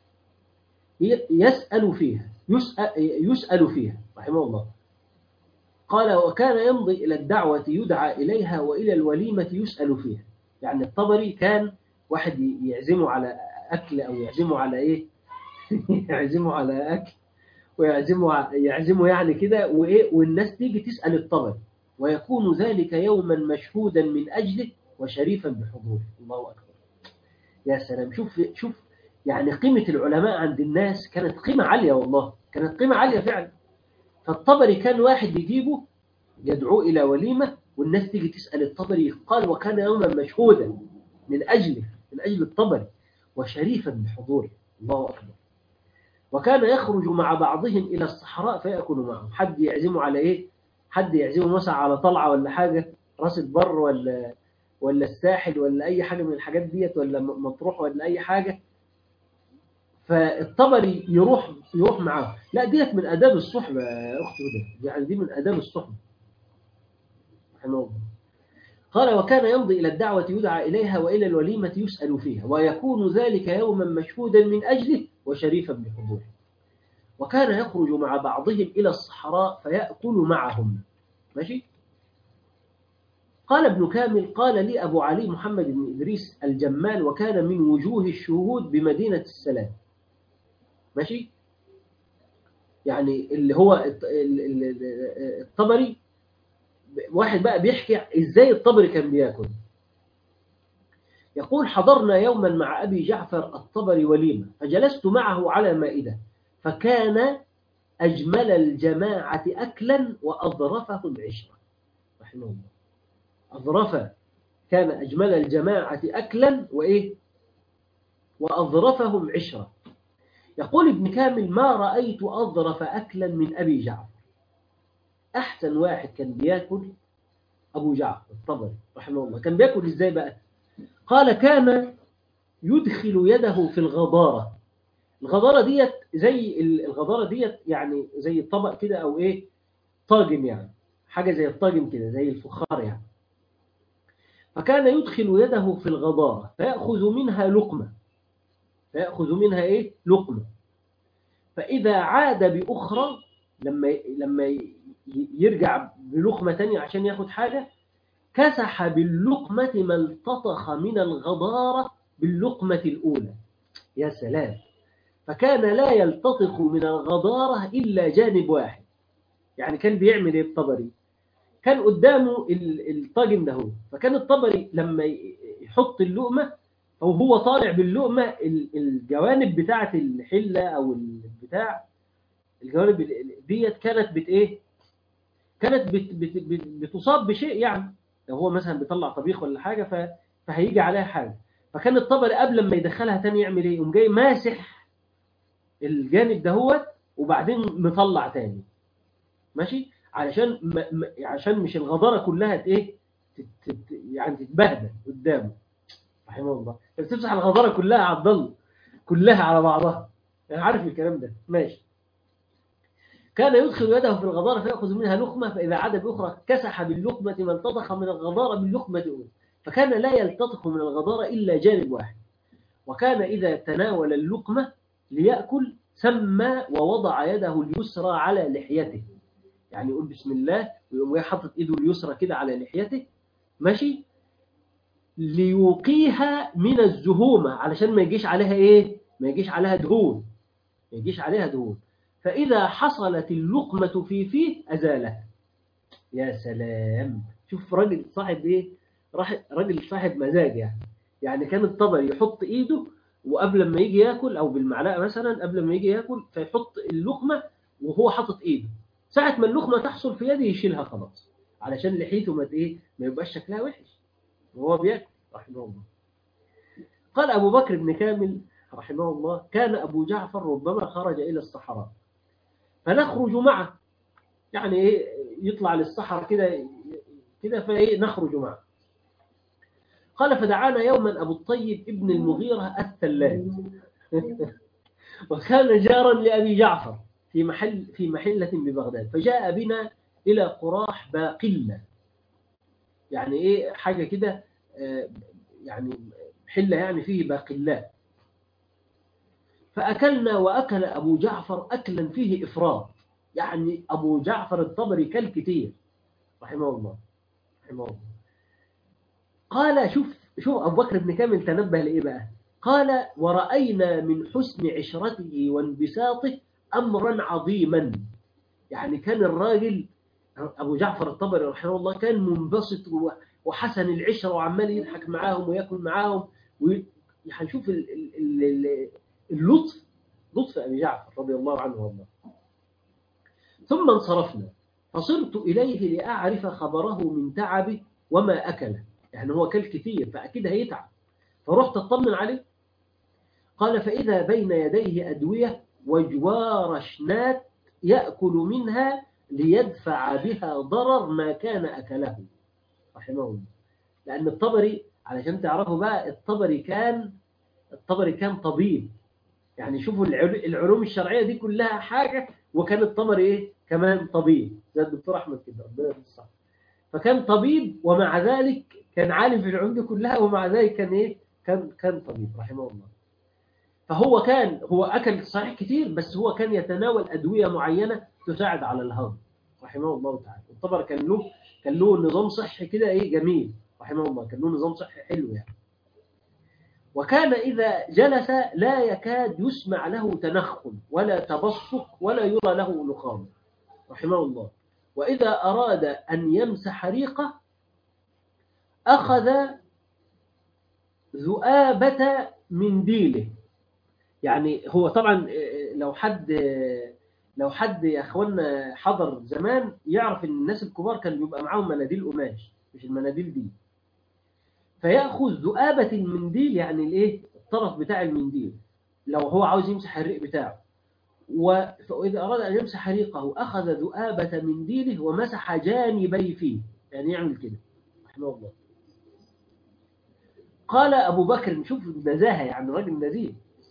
يسأل فيها يسأل, يسأل فيها رحمه الله قال وكان يمضي إلى الدعوة يدعى إليها وإلى الوليمة يسأل فيها يعني الطبري كان واحد يعزمه على أكل أو يعزمه على إيه يعزمه على أكل ويعزمه يعزمه يعني كده وإيه والناس تيجي تسأل الطبري ويكون ذلك يوما مشهودا من أجله وشريفا بحضوره الله أكبر يا سلام شوف شوف يعني قيمة العلماء عند الناس كانت قيمة عالية والله كانت قيمة عالية فعلا فالطبري كان واحد يجيبه يدعوه إلى وليمة والناس تيجي تسأل الطبري قال وكان يوما مشهودا من أجله من أجل الطبري وشريفا بحضوره الله أكبر وكان يخرج مع بعضهم إلى الصحراء فيأكل معهم حد يعزمه على إيه حد يعزمه مثلا على طلعة ولا حاجة راس البر ولا ولا الساحل ولا أي حاجة من الحاجات ديت ولا مطروح ولا أي حاجة فالطبري يروح يروح معاه لا ديت من آداب الصحبة يا أخت هدى يعني دي من آداب الصحبة رحمه الله قال وكان يمضي إلى الدعوة يدعى إليها وإلى الوليمة يسأل فيها ويكون ذلك يوما مشهودا من أجله وشريفا بحضوره وكان يخرج مع بعضهم إلى الصحراء فيأكل معهم ماشي قال ابن كامل قال لي أبو علي محمد بن إدريس الجمال وكان من وجوه الشهود بمدينة السلام ماشي يعني اللي هو الط- ال- ال- ال- الطبري واحد بقى بيحكي ازاي الطبري كان بياكل يقول حضرنا يوما مع أبي جعفر الطبري وليمة فجلست معه على مائدة فكان أجمل الجماعة أكلا وأظرفهم عشرة رحمه الله أظرف كان أجمل الجماعة أكلا وإيه وأظرفهم عشرة يقول ابن كامل ما رأيت أظرف أكلا من أبي جعفر أحسن واحد كان بياكل أبو جعفر الطبري رحمه الله كان بياكل إزاي بقى قال كان يدخل يده في الغضارة الغضارة ديت زي الغضارة ديت يعني زي الطبق كده أو إيه طاجن يعني حاجة زي الطاجن كده زي الفخار يعني فكان يدخل يده في الغضارة فيأخذ منها لقمة فيأخذ منها إيه لقمة فإذا عاد بأخرى لما لما يرجع بلقمة تانية عشان ياخد حاجة كسح باللقمة ما التطخ من الغضارة باللقمة الأولى يا سلام فكان لا يلتطخ من الغضارة إلا جانب واحد يعني كان بيعمل إيه الطبري كان قدامه الطاجن ده هو فكان الطبري لما يحط اللقمة أو هو طالع باللقمة الجوانب بتاعة الحلة أو البتاع الجوانب ديت كانت بت إيه كانت بت بت بت بتصاب بشيء يعني لو هو مثلا بيطلع طبيخ ولا حاجة فهيجي عليها حاجة فكان الطبري قبل ما يدخلها تاني يعمل ايه يقوم جاي ماسح الجانب دهوت وبعدين مطلع تاني ماشي علشان م... م... عشان مش الغضاره كلها ايه تت... تت... يعني تتبهدل قدامه رحمه الله بتمسح الغضاره كلها على الضل كلها على بعضها يعني عارف الكلام ده ماشي كان يدخل يده في الغضارة فيأخذ منها لقمة فإذا عاد بأخرى كسح باللقمة ما التطخ من الغضارة باللقمة الأولى فكان لا يلتطخ من الغضارة إلا جانب واحد وكان إذا تناول اللقمة ليأكل سمى ووضع يده اليسرى على لحيته يعني يقول بسم الله ويقوم حاطط إيده اليسرى كده على لحيته ماشي ليوقيها من الزهومة علشان ما يجيش عليها إيه ما يجيش عليها دهون ما يجيش عليها دهون فإذا حصلت اللقمة في فيه أزالها يا سلام شوف راجل صاحب إيه راجل صاحب مزاج يعني يعني كان الطبري يحط إيده وقبل ما يجي ياكل أو بالمعلقة مثلا قبل ما يجي ياكل فيحط اللقمة وهو حاطط إيده ساعة ما اللقمة تحصل في يده يشيلها خلاص علشان لحيته ما إيه ما يبقاش شكلها وحش وهو بياكل رحمه الله قال أبو بكر بن كامل رحمه الله كان أبو جعفر ربما خرج إلى الصحراء فنخرج معه يعني ايه يطلع للصحراء كده كده فايه نخرج معه قال فدعانا يوما ابو الطيب ابن المغيرة الثلاث وكان جارا لابي جعفر في محل في محلة ببغداد فجاء بنا الى قراح باقلة يعني ايه حاجة كده يعني حلة يعني فيه باقلات فأكلنا وأكل أبو جعفر أكلا فيه إفراط يعني أبو جعفر الطبري كل كتير رحمه الله رحمه الله قال شوف شوف أبو بكر بن كامل تنبه لإيه بقى قال ورأينا من حسن عشرته وانبساطه أمرا عظيما يعني كان الراجل أبو جعفر الطبري رحمه الله كان منبسط وحسن العشرة وعمال يضحك معاهم ويأكل معاهم ويشوف ال ال ال اللطف لطف أبي جعفر رضي الله عنه والله ثم انصرفنا فصرت إليه لأعرف خبره من تعبه وما أكله يعني هو كل كثير فأكيد هيتعب فرحت أطمن عليه قال فإذا بين يديه أدوية وجوار شنات يأكل منها ليدفع بها ضرر ما كان أكله رحمه الله لأن الطبري علشان تعرفوا بقى الطبري كان الطبري كان طبيب يعني شوفوا العلوم الشرعية دي كلها حاجة وكان الطبري إيه كمان طبيب زي الدكتور أحمد كده ربنا يصح فكان طبيب ومع ذلك كان عالم في العلوم دي كلها ومع ذلك كان إيه كان كان طبيب رحمه الله فهو كان هو أكل صحيح كتير بس هو كان يتناول أدوية معينة تساعد على الهضم رحمه الله تعالى الطبري كان له كان له نظام صحي كده ايه جميل رحمه الله كان له نظام صحي حلو يعني وكان إذا جلس لا يكاد يسمع له تنخل ولا تبصق ولا يرى له نخام رحمه الله وإذا أراد أن يمسح ريقه أخذ ذؤابة منديله يعني هو طبعا لو حد لو حد يا اخوانا حضر زمان يعرف ان الناس الكبار كان بيبقى معاهم مناديل قماش مش المناديل دي فياخذ ذؤابه المنديل يعني الايه الطرف بتاع المنديل لو هو عاوز يمسح الريق بتاعه واذا اراد ان يمسح ريقه اخذ ذؤابه منديله ومسح جانبي فيه يعني يعمل كده رحمه الله قال ابو بكر شوف النزاهه يعني راجل نزيه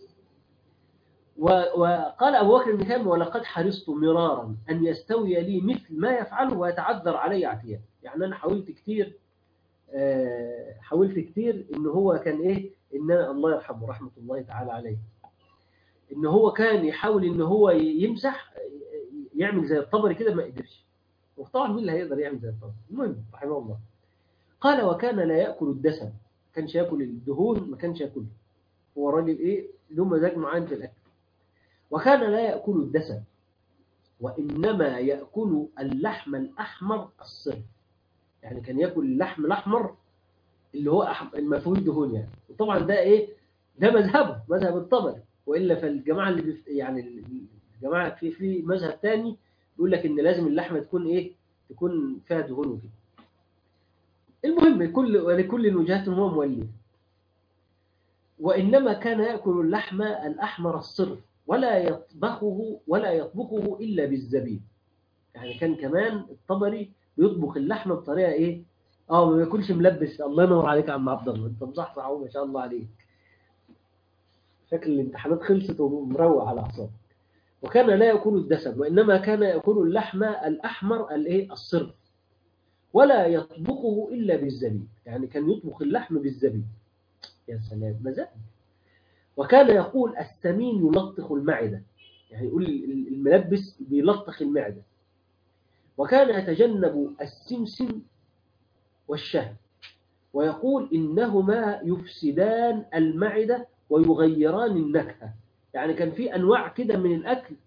وقال أبو بكر بن كامل ولقد حرصت مرارا أن يستوي لي مثل ما يفعله ويتعذر علي اعتياد يعني أنا حاولت كتير حاولت كتير إن هو كان إيه إن أنا الله يرحمه رحمة الله تعالى عليه إن هو كان يحاول إن هو يمسح يعمل زي الطبري كده ما قدرش وطبعا مين اللي هيقدر يعمل زي الطبري المهم رحمه الله قال وكان لا يأكل الدسم ما كانش يأكل الدهون ما كانش يأكله هو راجل إيه له مزاج معين في الأكل وكان لا يأكل الدسم وإنما يأكل اللحم الأحمر الصرف يعني كان يأكل اللحم الأحمر اللي هو ما فيهوش دهون يعني وطبعا ده إيه ده مذهبه مذهب الطبري وإلا فالجماعة اللي بيف... يعني الجماعة في في مذهب تاني يقول لك إن لازم اللحمة تكون إيه تكون فيها دهون وكده المهم كل لكل وجهات هو موليه وإنما كان يأكل اللحم الأحمر الصرف ولا يطبخه ولا يطبخه إلا بالزبيب يعني كان كمان الطبري بيطبخ اللحمة بطريقة إيه اه ما بياكلش ملبس الله ينور عليك يا عم عبد الله انت مصحصح اهو ما شاء الله عليك شكل الامتحانات خلصت ومروق على اعصابك وكان لا ياكل الدسم وانما كان ياكل اللحم الاحمر الايه الصرف ولا يطبخه الا بالزبيب يعني كان يطبخ اللحم بالزبيب يا سلام مزاج وكان يقول السمين يلطخ المعدة يعني يقول الملبس بيلطخ المعدة وكان يتجنب السمسم والشهد ويقول إنهما يفسدان المعدة ويغيران النكهة يعني كان في أنواع كده من الأكل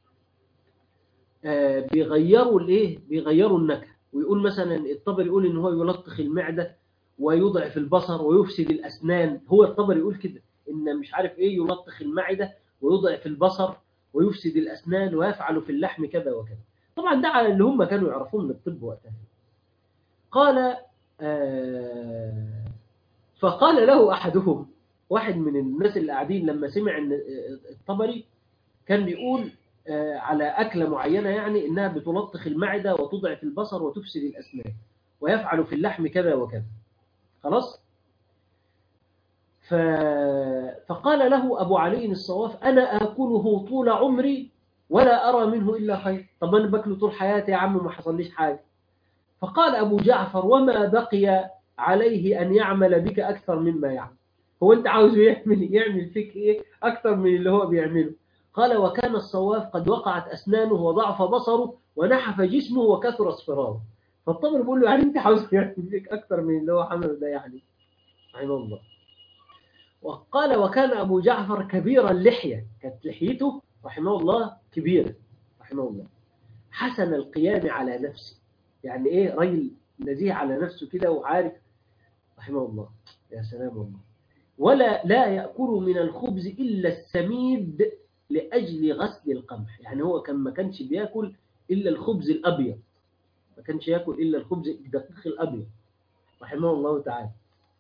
آه بيغيروا الايه بيغيروا النكهة ويقول مثلا الطبر يقول إن هو يلطخ المعدة ويضعف البصر ويفسد الأسنان هو الطبر يقول كده إن مش عارف إيه يلطخ المعدة ويضعف البصر ويفسد الأسنان ويفعل في اللحم كذا وكذا طبعا ده على اللي هم كانوا يعرفون من الطب وقتها قال آه فقال له أحدهم واحد من الناس اللي قاعدين لما سمع ان الطبري كان بيقول آه على أكلة معينة يعني إنها بتلطخ المعدة وتضعف البصر وتفسد الأسنان ويفعل في اللحم كذا وكذا خلاص ف... فقال له أبو علي الصواف أنا آكله طول عمري ولا أرى منه إلا خير طب أنا باكله طول حياتي يا عم ما حصليش حاجة فقال أبو جعفر وما بقي عليه أن يعمل بك أكثر مما يعمل هو أنت عاوزه يعمل يعمل فيك إيه أكثر من اللي هو بيعمله قال وكان الصواف قد وقعت أسنانه وضعف بصره ونحف جسمه وكثر اصفراره فالطبر بيقول له يعني أنت عاوز يعمل فيك أكثر من اللي هو عمله ده يعني رحمه الله وقال وكان أبو جعفر كبير اللحية كانت لحيته رحمه الله كبيرة رحمه الله حسن القيام على نفسه يعني إيه رجل نزيه على نفسه كده وعارف رحمه الله يا سلام الله ولا لا يأكل من الخبز إلا السميد لأجل غسل القمح يعني هو كان ما كانش بياكل إلا الخبز الأبيض ما كانش يأكل إلا الخبز الدقيق الأبيض رحمه الله تعالى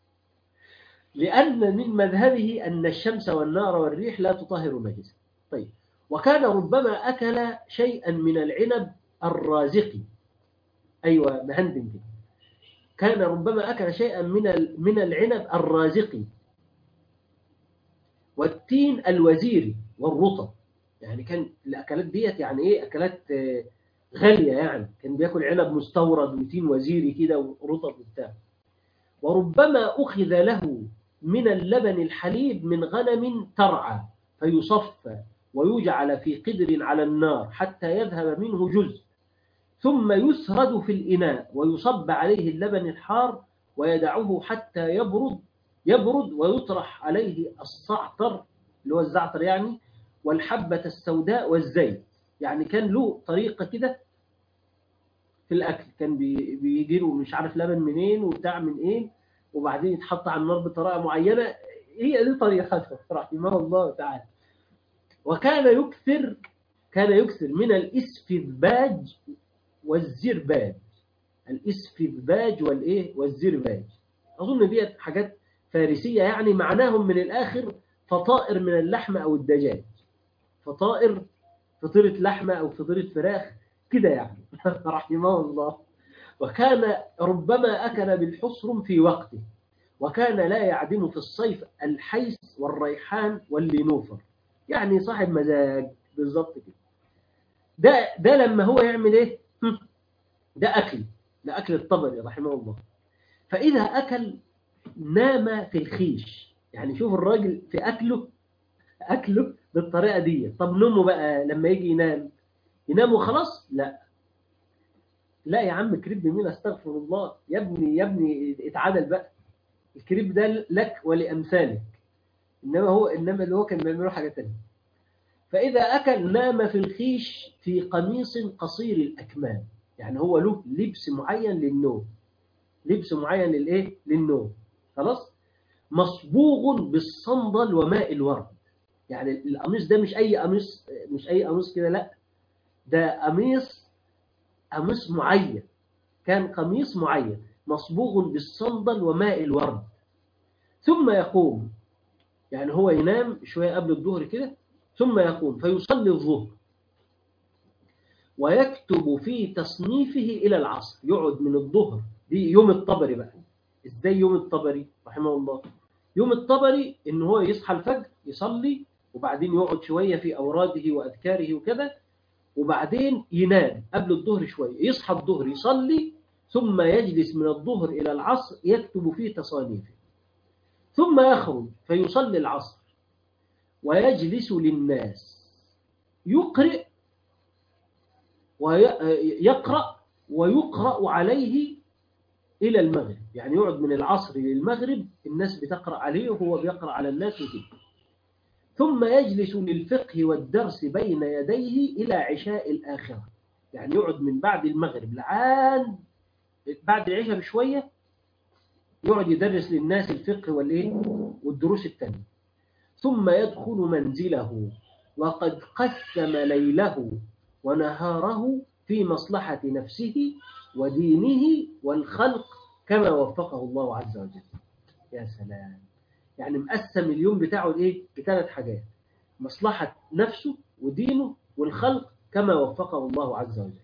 لأن من مذهبه أن الشمس والنار والريح لا تطهر نجسا طيب وكان ربما أكل شيئا من العنب الرازقي أيوة مهندم كده كان ربما أكل شيئا من من العنب الرازقي والتين الوزيري والرطب يعني كان الأكلات ديت يعني إيه أكلات غالية يعني كان بياكل عنب مستورد وتين وزيري كده ورطب وبتاع وربما أخذ له من اللبن الحليب من غنم ترعى فيصفى ويجعل في قدر على النار حتى يذهب منه جزء ثم يسرد في الإناء ويصب عليه اللبن الحار ويدعه حتى يبرد يبرد ويطرح عليه الصعتر اللي هو الزعتر يعني والحبة السوداء والزيت يعني كان له طريقة كده في الأكل كان بيجي له مش عارف لبن منين وبتاع من إيه وبعدين يتحط على النار بطريقة معينة هي دي طريقته رحمه الله تعالى وكان يكثر كان يكثر من الإسفذباج والزرباج الإسفذباج والإيه والزرباج أظن دي حاجات فارسية يعني معناهم من الآخر فطائر من اللحم أو الدجاج فطائر فطيرة لحمة أو فطيرة فراخ كده يعني رحمه الله وكان ربما أكل بالحصرم في وقته وكان لا يعدم في الصيف الحيس والريحان واللينوفر يعني صاحب مزاج بالظبط كده ده ده لما هو يعمل ايه ده اكل ده اكل الطبري رحمه الله فاذا اكل نام في الخيش يعني شوف الراجل في اكله اكله بالطريقه دي طب نومه بقى لما يجي ينام ينام وخلاص لا لا يا عم كريب مين استغفر الله يا ابني يا ابني اتعدل بقى الكريب ده لك ولامثالك انما هو انما اللي هو كان بيعمله حاجه ثانيه فاذا اكل نام في الخيش في قميص قصير الاكمام يعني هو له لبس معين للنوم لبس معين للايه للنوم خلاص مصبوغ بالصندل وماء الورد يعني القميص ده مش اي قميص مش اي قميص كده لا ده قميص قميص معين كان قميص معين مصبوغ بالصندل وماء الورد ثم يقوم يعني هو ينام شوية قبل الظهر كده ثم يقوم فيصلي الظهر ويكتب في تصنيفه إلى العصر يقعد من الظهر دي يوم الطبري بقى ازاي يوم الطبري رحمه الله يوم الطبري ان هو يصحى الفجر يصلي وبعدين يقعد شوية في أوراده وأذكاره وكذا وبعدين ينام قبل الظهر شوية يصحى الظهر يصلي ثم يجلس من الظهر إلى العصر يكتب في تصانيفه ثم يخرج فيصلي العصر ويجلس للناس يقرأ ويقرأ ويقرأ عليه إلى المغرب يعني يقعد من العصر للمغرب الناس بتقرأ عليه وهو بيقرأ على الناس وكده ثم يجلس للفقه والدرس بين يديه إلى عشاء الآخرة يعني يقعد من بعد المغرب لعان بعد العشاء بشوية يقعد يدرس للناس الفقه والإيه والدروس التانية ثم يدخل منزله وقد قسم ليله ونهاره في مصلحة نفسه ودينه والخلق كما وفقه الله عز وجل يا سلام يعني مقسم اليوم بتاعه الايه بثلاث حاجات مصلحة نفسه ودينه والخلق كما وفقه الله عز وجل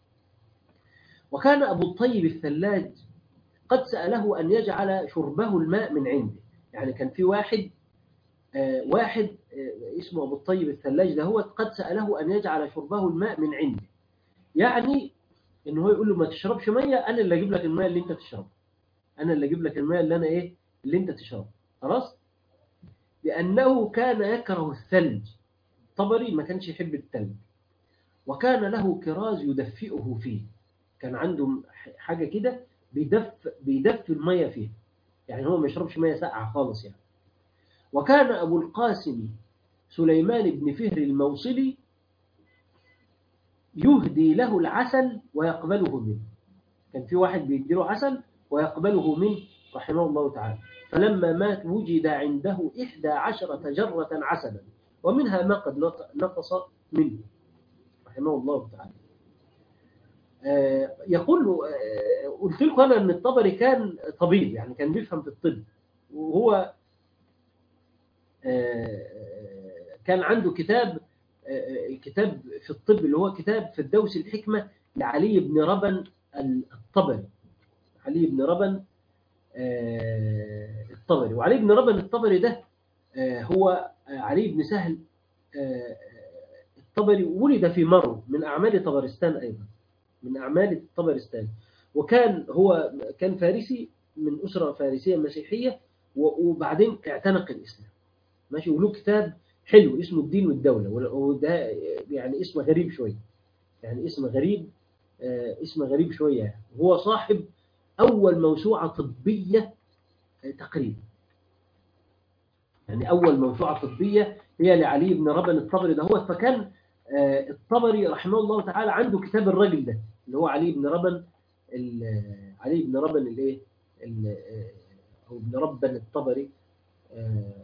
وكان أبو الطيب الثلاج قد سأله أن يجعل شربه الماء من عنده يعني كان في واحد آه واحد آه اسمه أبو الطيب الثلاج ده هو قد سأله أن يجعل شربه الماء من عنده يعني إن هو يقول له ما تشربش مية أنا اللي أجيب لك الماء اللي أنت تشربه أنا اللي أجيب لك الماء اللي أنا إيه اللي أنت تشربه خلاص لأنه كان يكره الثلج طبري ما كانش يحب الثلج وكان له كراز يدفئه فيه كان عنده حاجة كده بيدف بيدف المية فيه يعني هو ما يشربش مية ساقعة خالص يعني وكان أبو القاسم سليمان بن فهر الموصلي يهدي له العسل ويقبله منه كان في واحد بيديله عسل ويقبله منه رحمه الله تعالى فلما مات وجد عنده إحدى عشرة جرة عسلا ومنها ما قد نقص منه رحمه الله تعالى آه يقول آه قلت لكم أنا أن الطبري كان طبيب يعني كان بيفهم في الطب وهو آه كان عنده كتاب كتاب في الطب اللي هو كتاب في الدوس الحكمة لعلي بن ربن الطبري علي بن ربن الطبري وعلي بن ربن الطبري ده هو علي بن سهل الطبري ولد في مرو من أعمال طبرستان أيضا من أعمال طبرستان وكان هو كان فارسي من أسرة فارسية مسيحية وبعدين اعتنق الإسلام ماشي وله كتاب حلو اسمه الدين والدولة وده يعني اسم غريب شوية يعني اسم غريب آه، اسم غريب شوية يعني. هو صاحب أول موسوعة طبية آه، تقريبا يعني أول موسوعة طبية هي لعلي بن ربن الطبري ده هو فكان آه، الطبري رحمه الله تعالى عنده كتاب الرجل ده اللي هو علي بن ربن ال- علي بن ربن الايه ال- آه، او ابن ربن الطبري آه،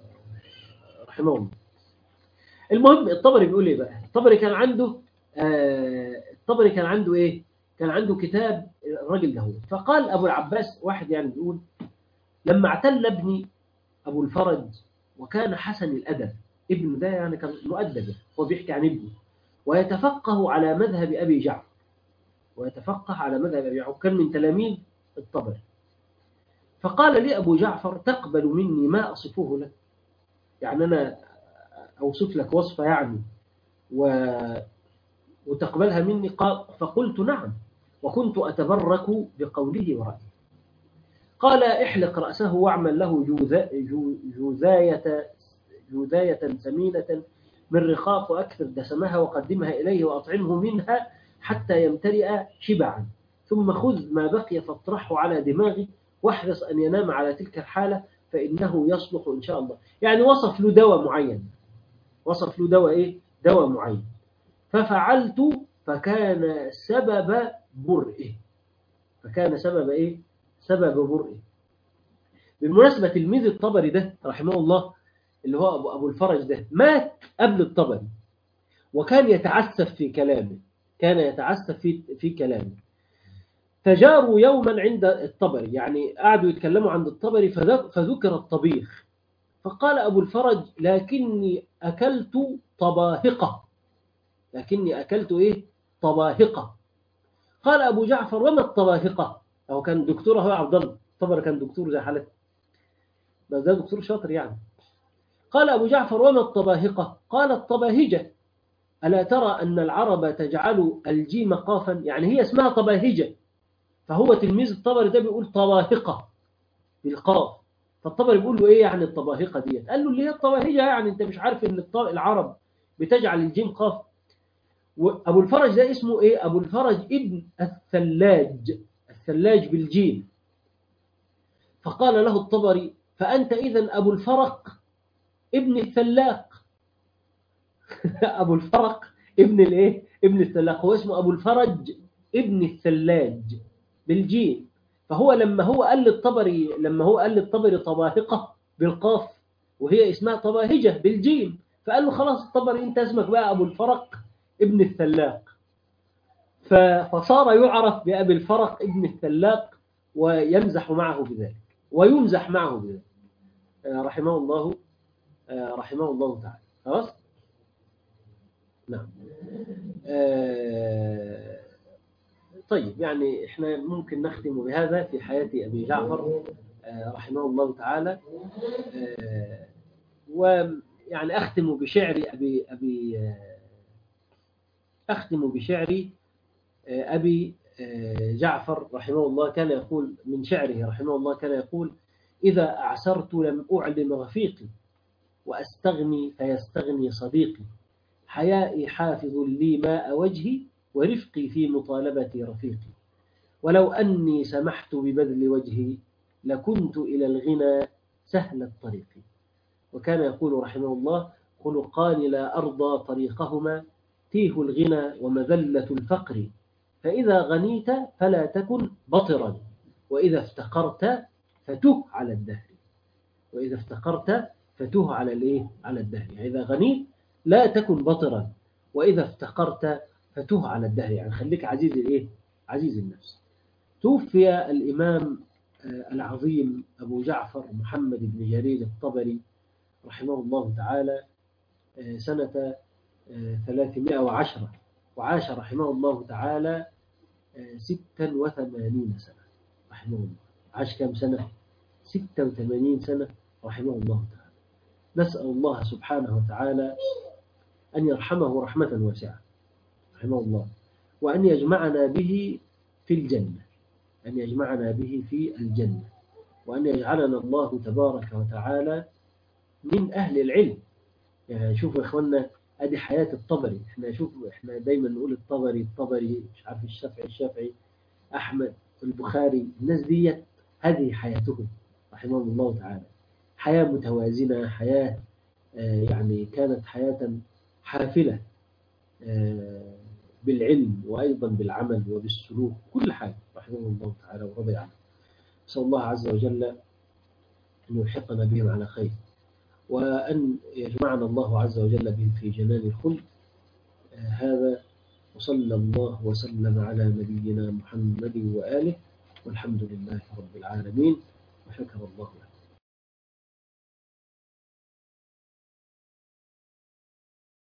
رحمه الله المهم الطبري بيقول ايه بقى الطبري كان عنده آه، الطبري كان عنده ايه كان عنده كتاب الراجل ده هو فقال ابو العباس واحد يعني بيقول لما اعتل ابني ابو الفرج وكان حسن الادب ابنه ده يعني كان مؤدب هو بيحكي عن ابنه ويتفقه على مذهب ابي جعفر ويتفقه على مذهب ابي جعفر كان من تلاميذ الطبري فقال لي ابو جعفر تقبل مني ما اصفه لك يعني انا اوصف لك وصفه يعني و... وتقبلها مني قال فقلت نعم وكنت اتبرك بقوله ورأيه قال احلق رأسه واعمل له جوذا- جو- جوذاية جوذاية سمينة من رخاق وأكثر دسمها وقدمها إليه وأطعمه منها حتى يمتلئ شبعا ثم خذ ما بقي فاطرحه على دماغه واحرص أن ينام على تلك الحالة فإنه يصلح إن شاء الله يعني وصف له دواء معين وصف له دواء إيه؟ دواء معين ففعلت فكان سبب برئه فكان سبب إيه؟ سبب برئه بالمناسبة تلميذ الطبري ده رحمه الله اللي هو أبو, أبو الفرج ده مات قبل الطبري وكان يتعسف في كلامه كان يتعسف في, في كلامه فجاروا يوما عند الطبري يعني قعدوا يتكلموا عن الطبري فذك- فذكر الطبيخ فقال أبو الفرج لكني أكلت طباهقة لكني أكلت إيه طباهقة قال أبو جعفر وما الطباهقة هو كان دكتور هو عبد الله الطبري كان دكتور زي حالتي بس ده دكتور شاطر يعني قال أبو جعفر وما الطباهقة قال الطباهجة ألا ترى أن العرب تجعل الجيم قافا يعني هي اسمها طباهجة فهو تلميذ الطبري ده بيقول طباهقة بالقاف فالطبري بيقول له ايه يعني الطباهقة ديت قال له اللي هي الطباهجة يعني انت مش عارف ان الط- العرب بتجعل الجيم قاف وابو الفرج ده اسمه ايه ابو الفرج ابن الثلاج الثلاج بالجيم فقال له الطبري فأنت إذا أبو الفرق ابن الثلاق أبو الفرق ابن الايه ابن الثلاق هو اسمه أبو الفرج ابن الثلاج بالجيم فهو لما هو قال للطبري لما هو قال للطبري طباهقة بالقاف وهي اسمها طباهجة بالجيم فقال له خلاص الطبري انت اسمك بقى أبو الفرق ابن الثلاق ف- فصار يعرف بأبي الفرق ابن الثلاق ويمزح معه بذلك ويمزح معه بذلك آه، رحمه الله آه، رحمه الله تعالى خلاص نعم آه، طيب يعني احنا ممكن نختم بهذا في حياة أبي جعفر آه، رحمه الله تعالى آه، ويعني أختم بشعر أبي أبي آه، أختم بشعر آه، أبي آه، جعفر رحمه الله كان يقول من شعره رحمه الله كان يقول إذا أعسرت لم أعلم رفيقي وأستغني فيستغني صديقي حيائي حافظ لي ماء وجهي ورفقي في مطالبة رفيقي ولو أني سمحت ببذل وجهي لكنت إلى الغنى سهل الطريق وكان يقول رحمه الله خلقان لا أرضى طريقهما تيه الغنى ومذلة الفقر فإذا غنيت فلا تكن بطرا وإذا افتقرت فته على الدهر وإذا افتقرت فته على الإيه؟ على الدهر يعني إذا غنيت لا تكن بطرا وإذا افتقرت فته على الدهر يعني خليك عزيز الإيه؟ عزيز النفس توفي الإمام آه، العظيم أبو جعفر محمد بن جرير الطبري رحمه الله تعالى آه، سنة آه، 310 وعاش رحمه الله تعالى آه، 86 سنة رحمه الله عاش كم سنة 86 سنة رحمه الله تعالى نسأل الله سبحانه وتعالى أن يرحمه رحمة واسعة رحمه الله وأن يجمعنا به في الجنة أن يجمعنا به في الجنة وأن يجعلنا الله تبارك وتعالى من أهل العلم يعني شوفوا يا إخوانا ادي حياة الطبري احنا شوف احنا دايما نقول الطبري الطبري مش عارف الشافعي الشافعي احمد البخاري الناس ديت هذه حياتهم رحمهم الله تعالى حياة متوازنة حياة آه، يعني كانت حياة حافلة آه، بالعلم وأيضا بالعمل وبالسلوك كل حاجة رحمه الله تعالى ورضي عنه نسأل الله عز وجل أن يلحقنا بهم على خير وأن يجمعنا الله عز وجل بهم في جنان الخلد آه، هذا وصلى الله وسلم على نبينا محمد وآله والحمد لله رب العالمين وشكر الله له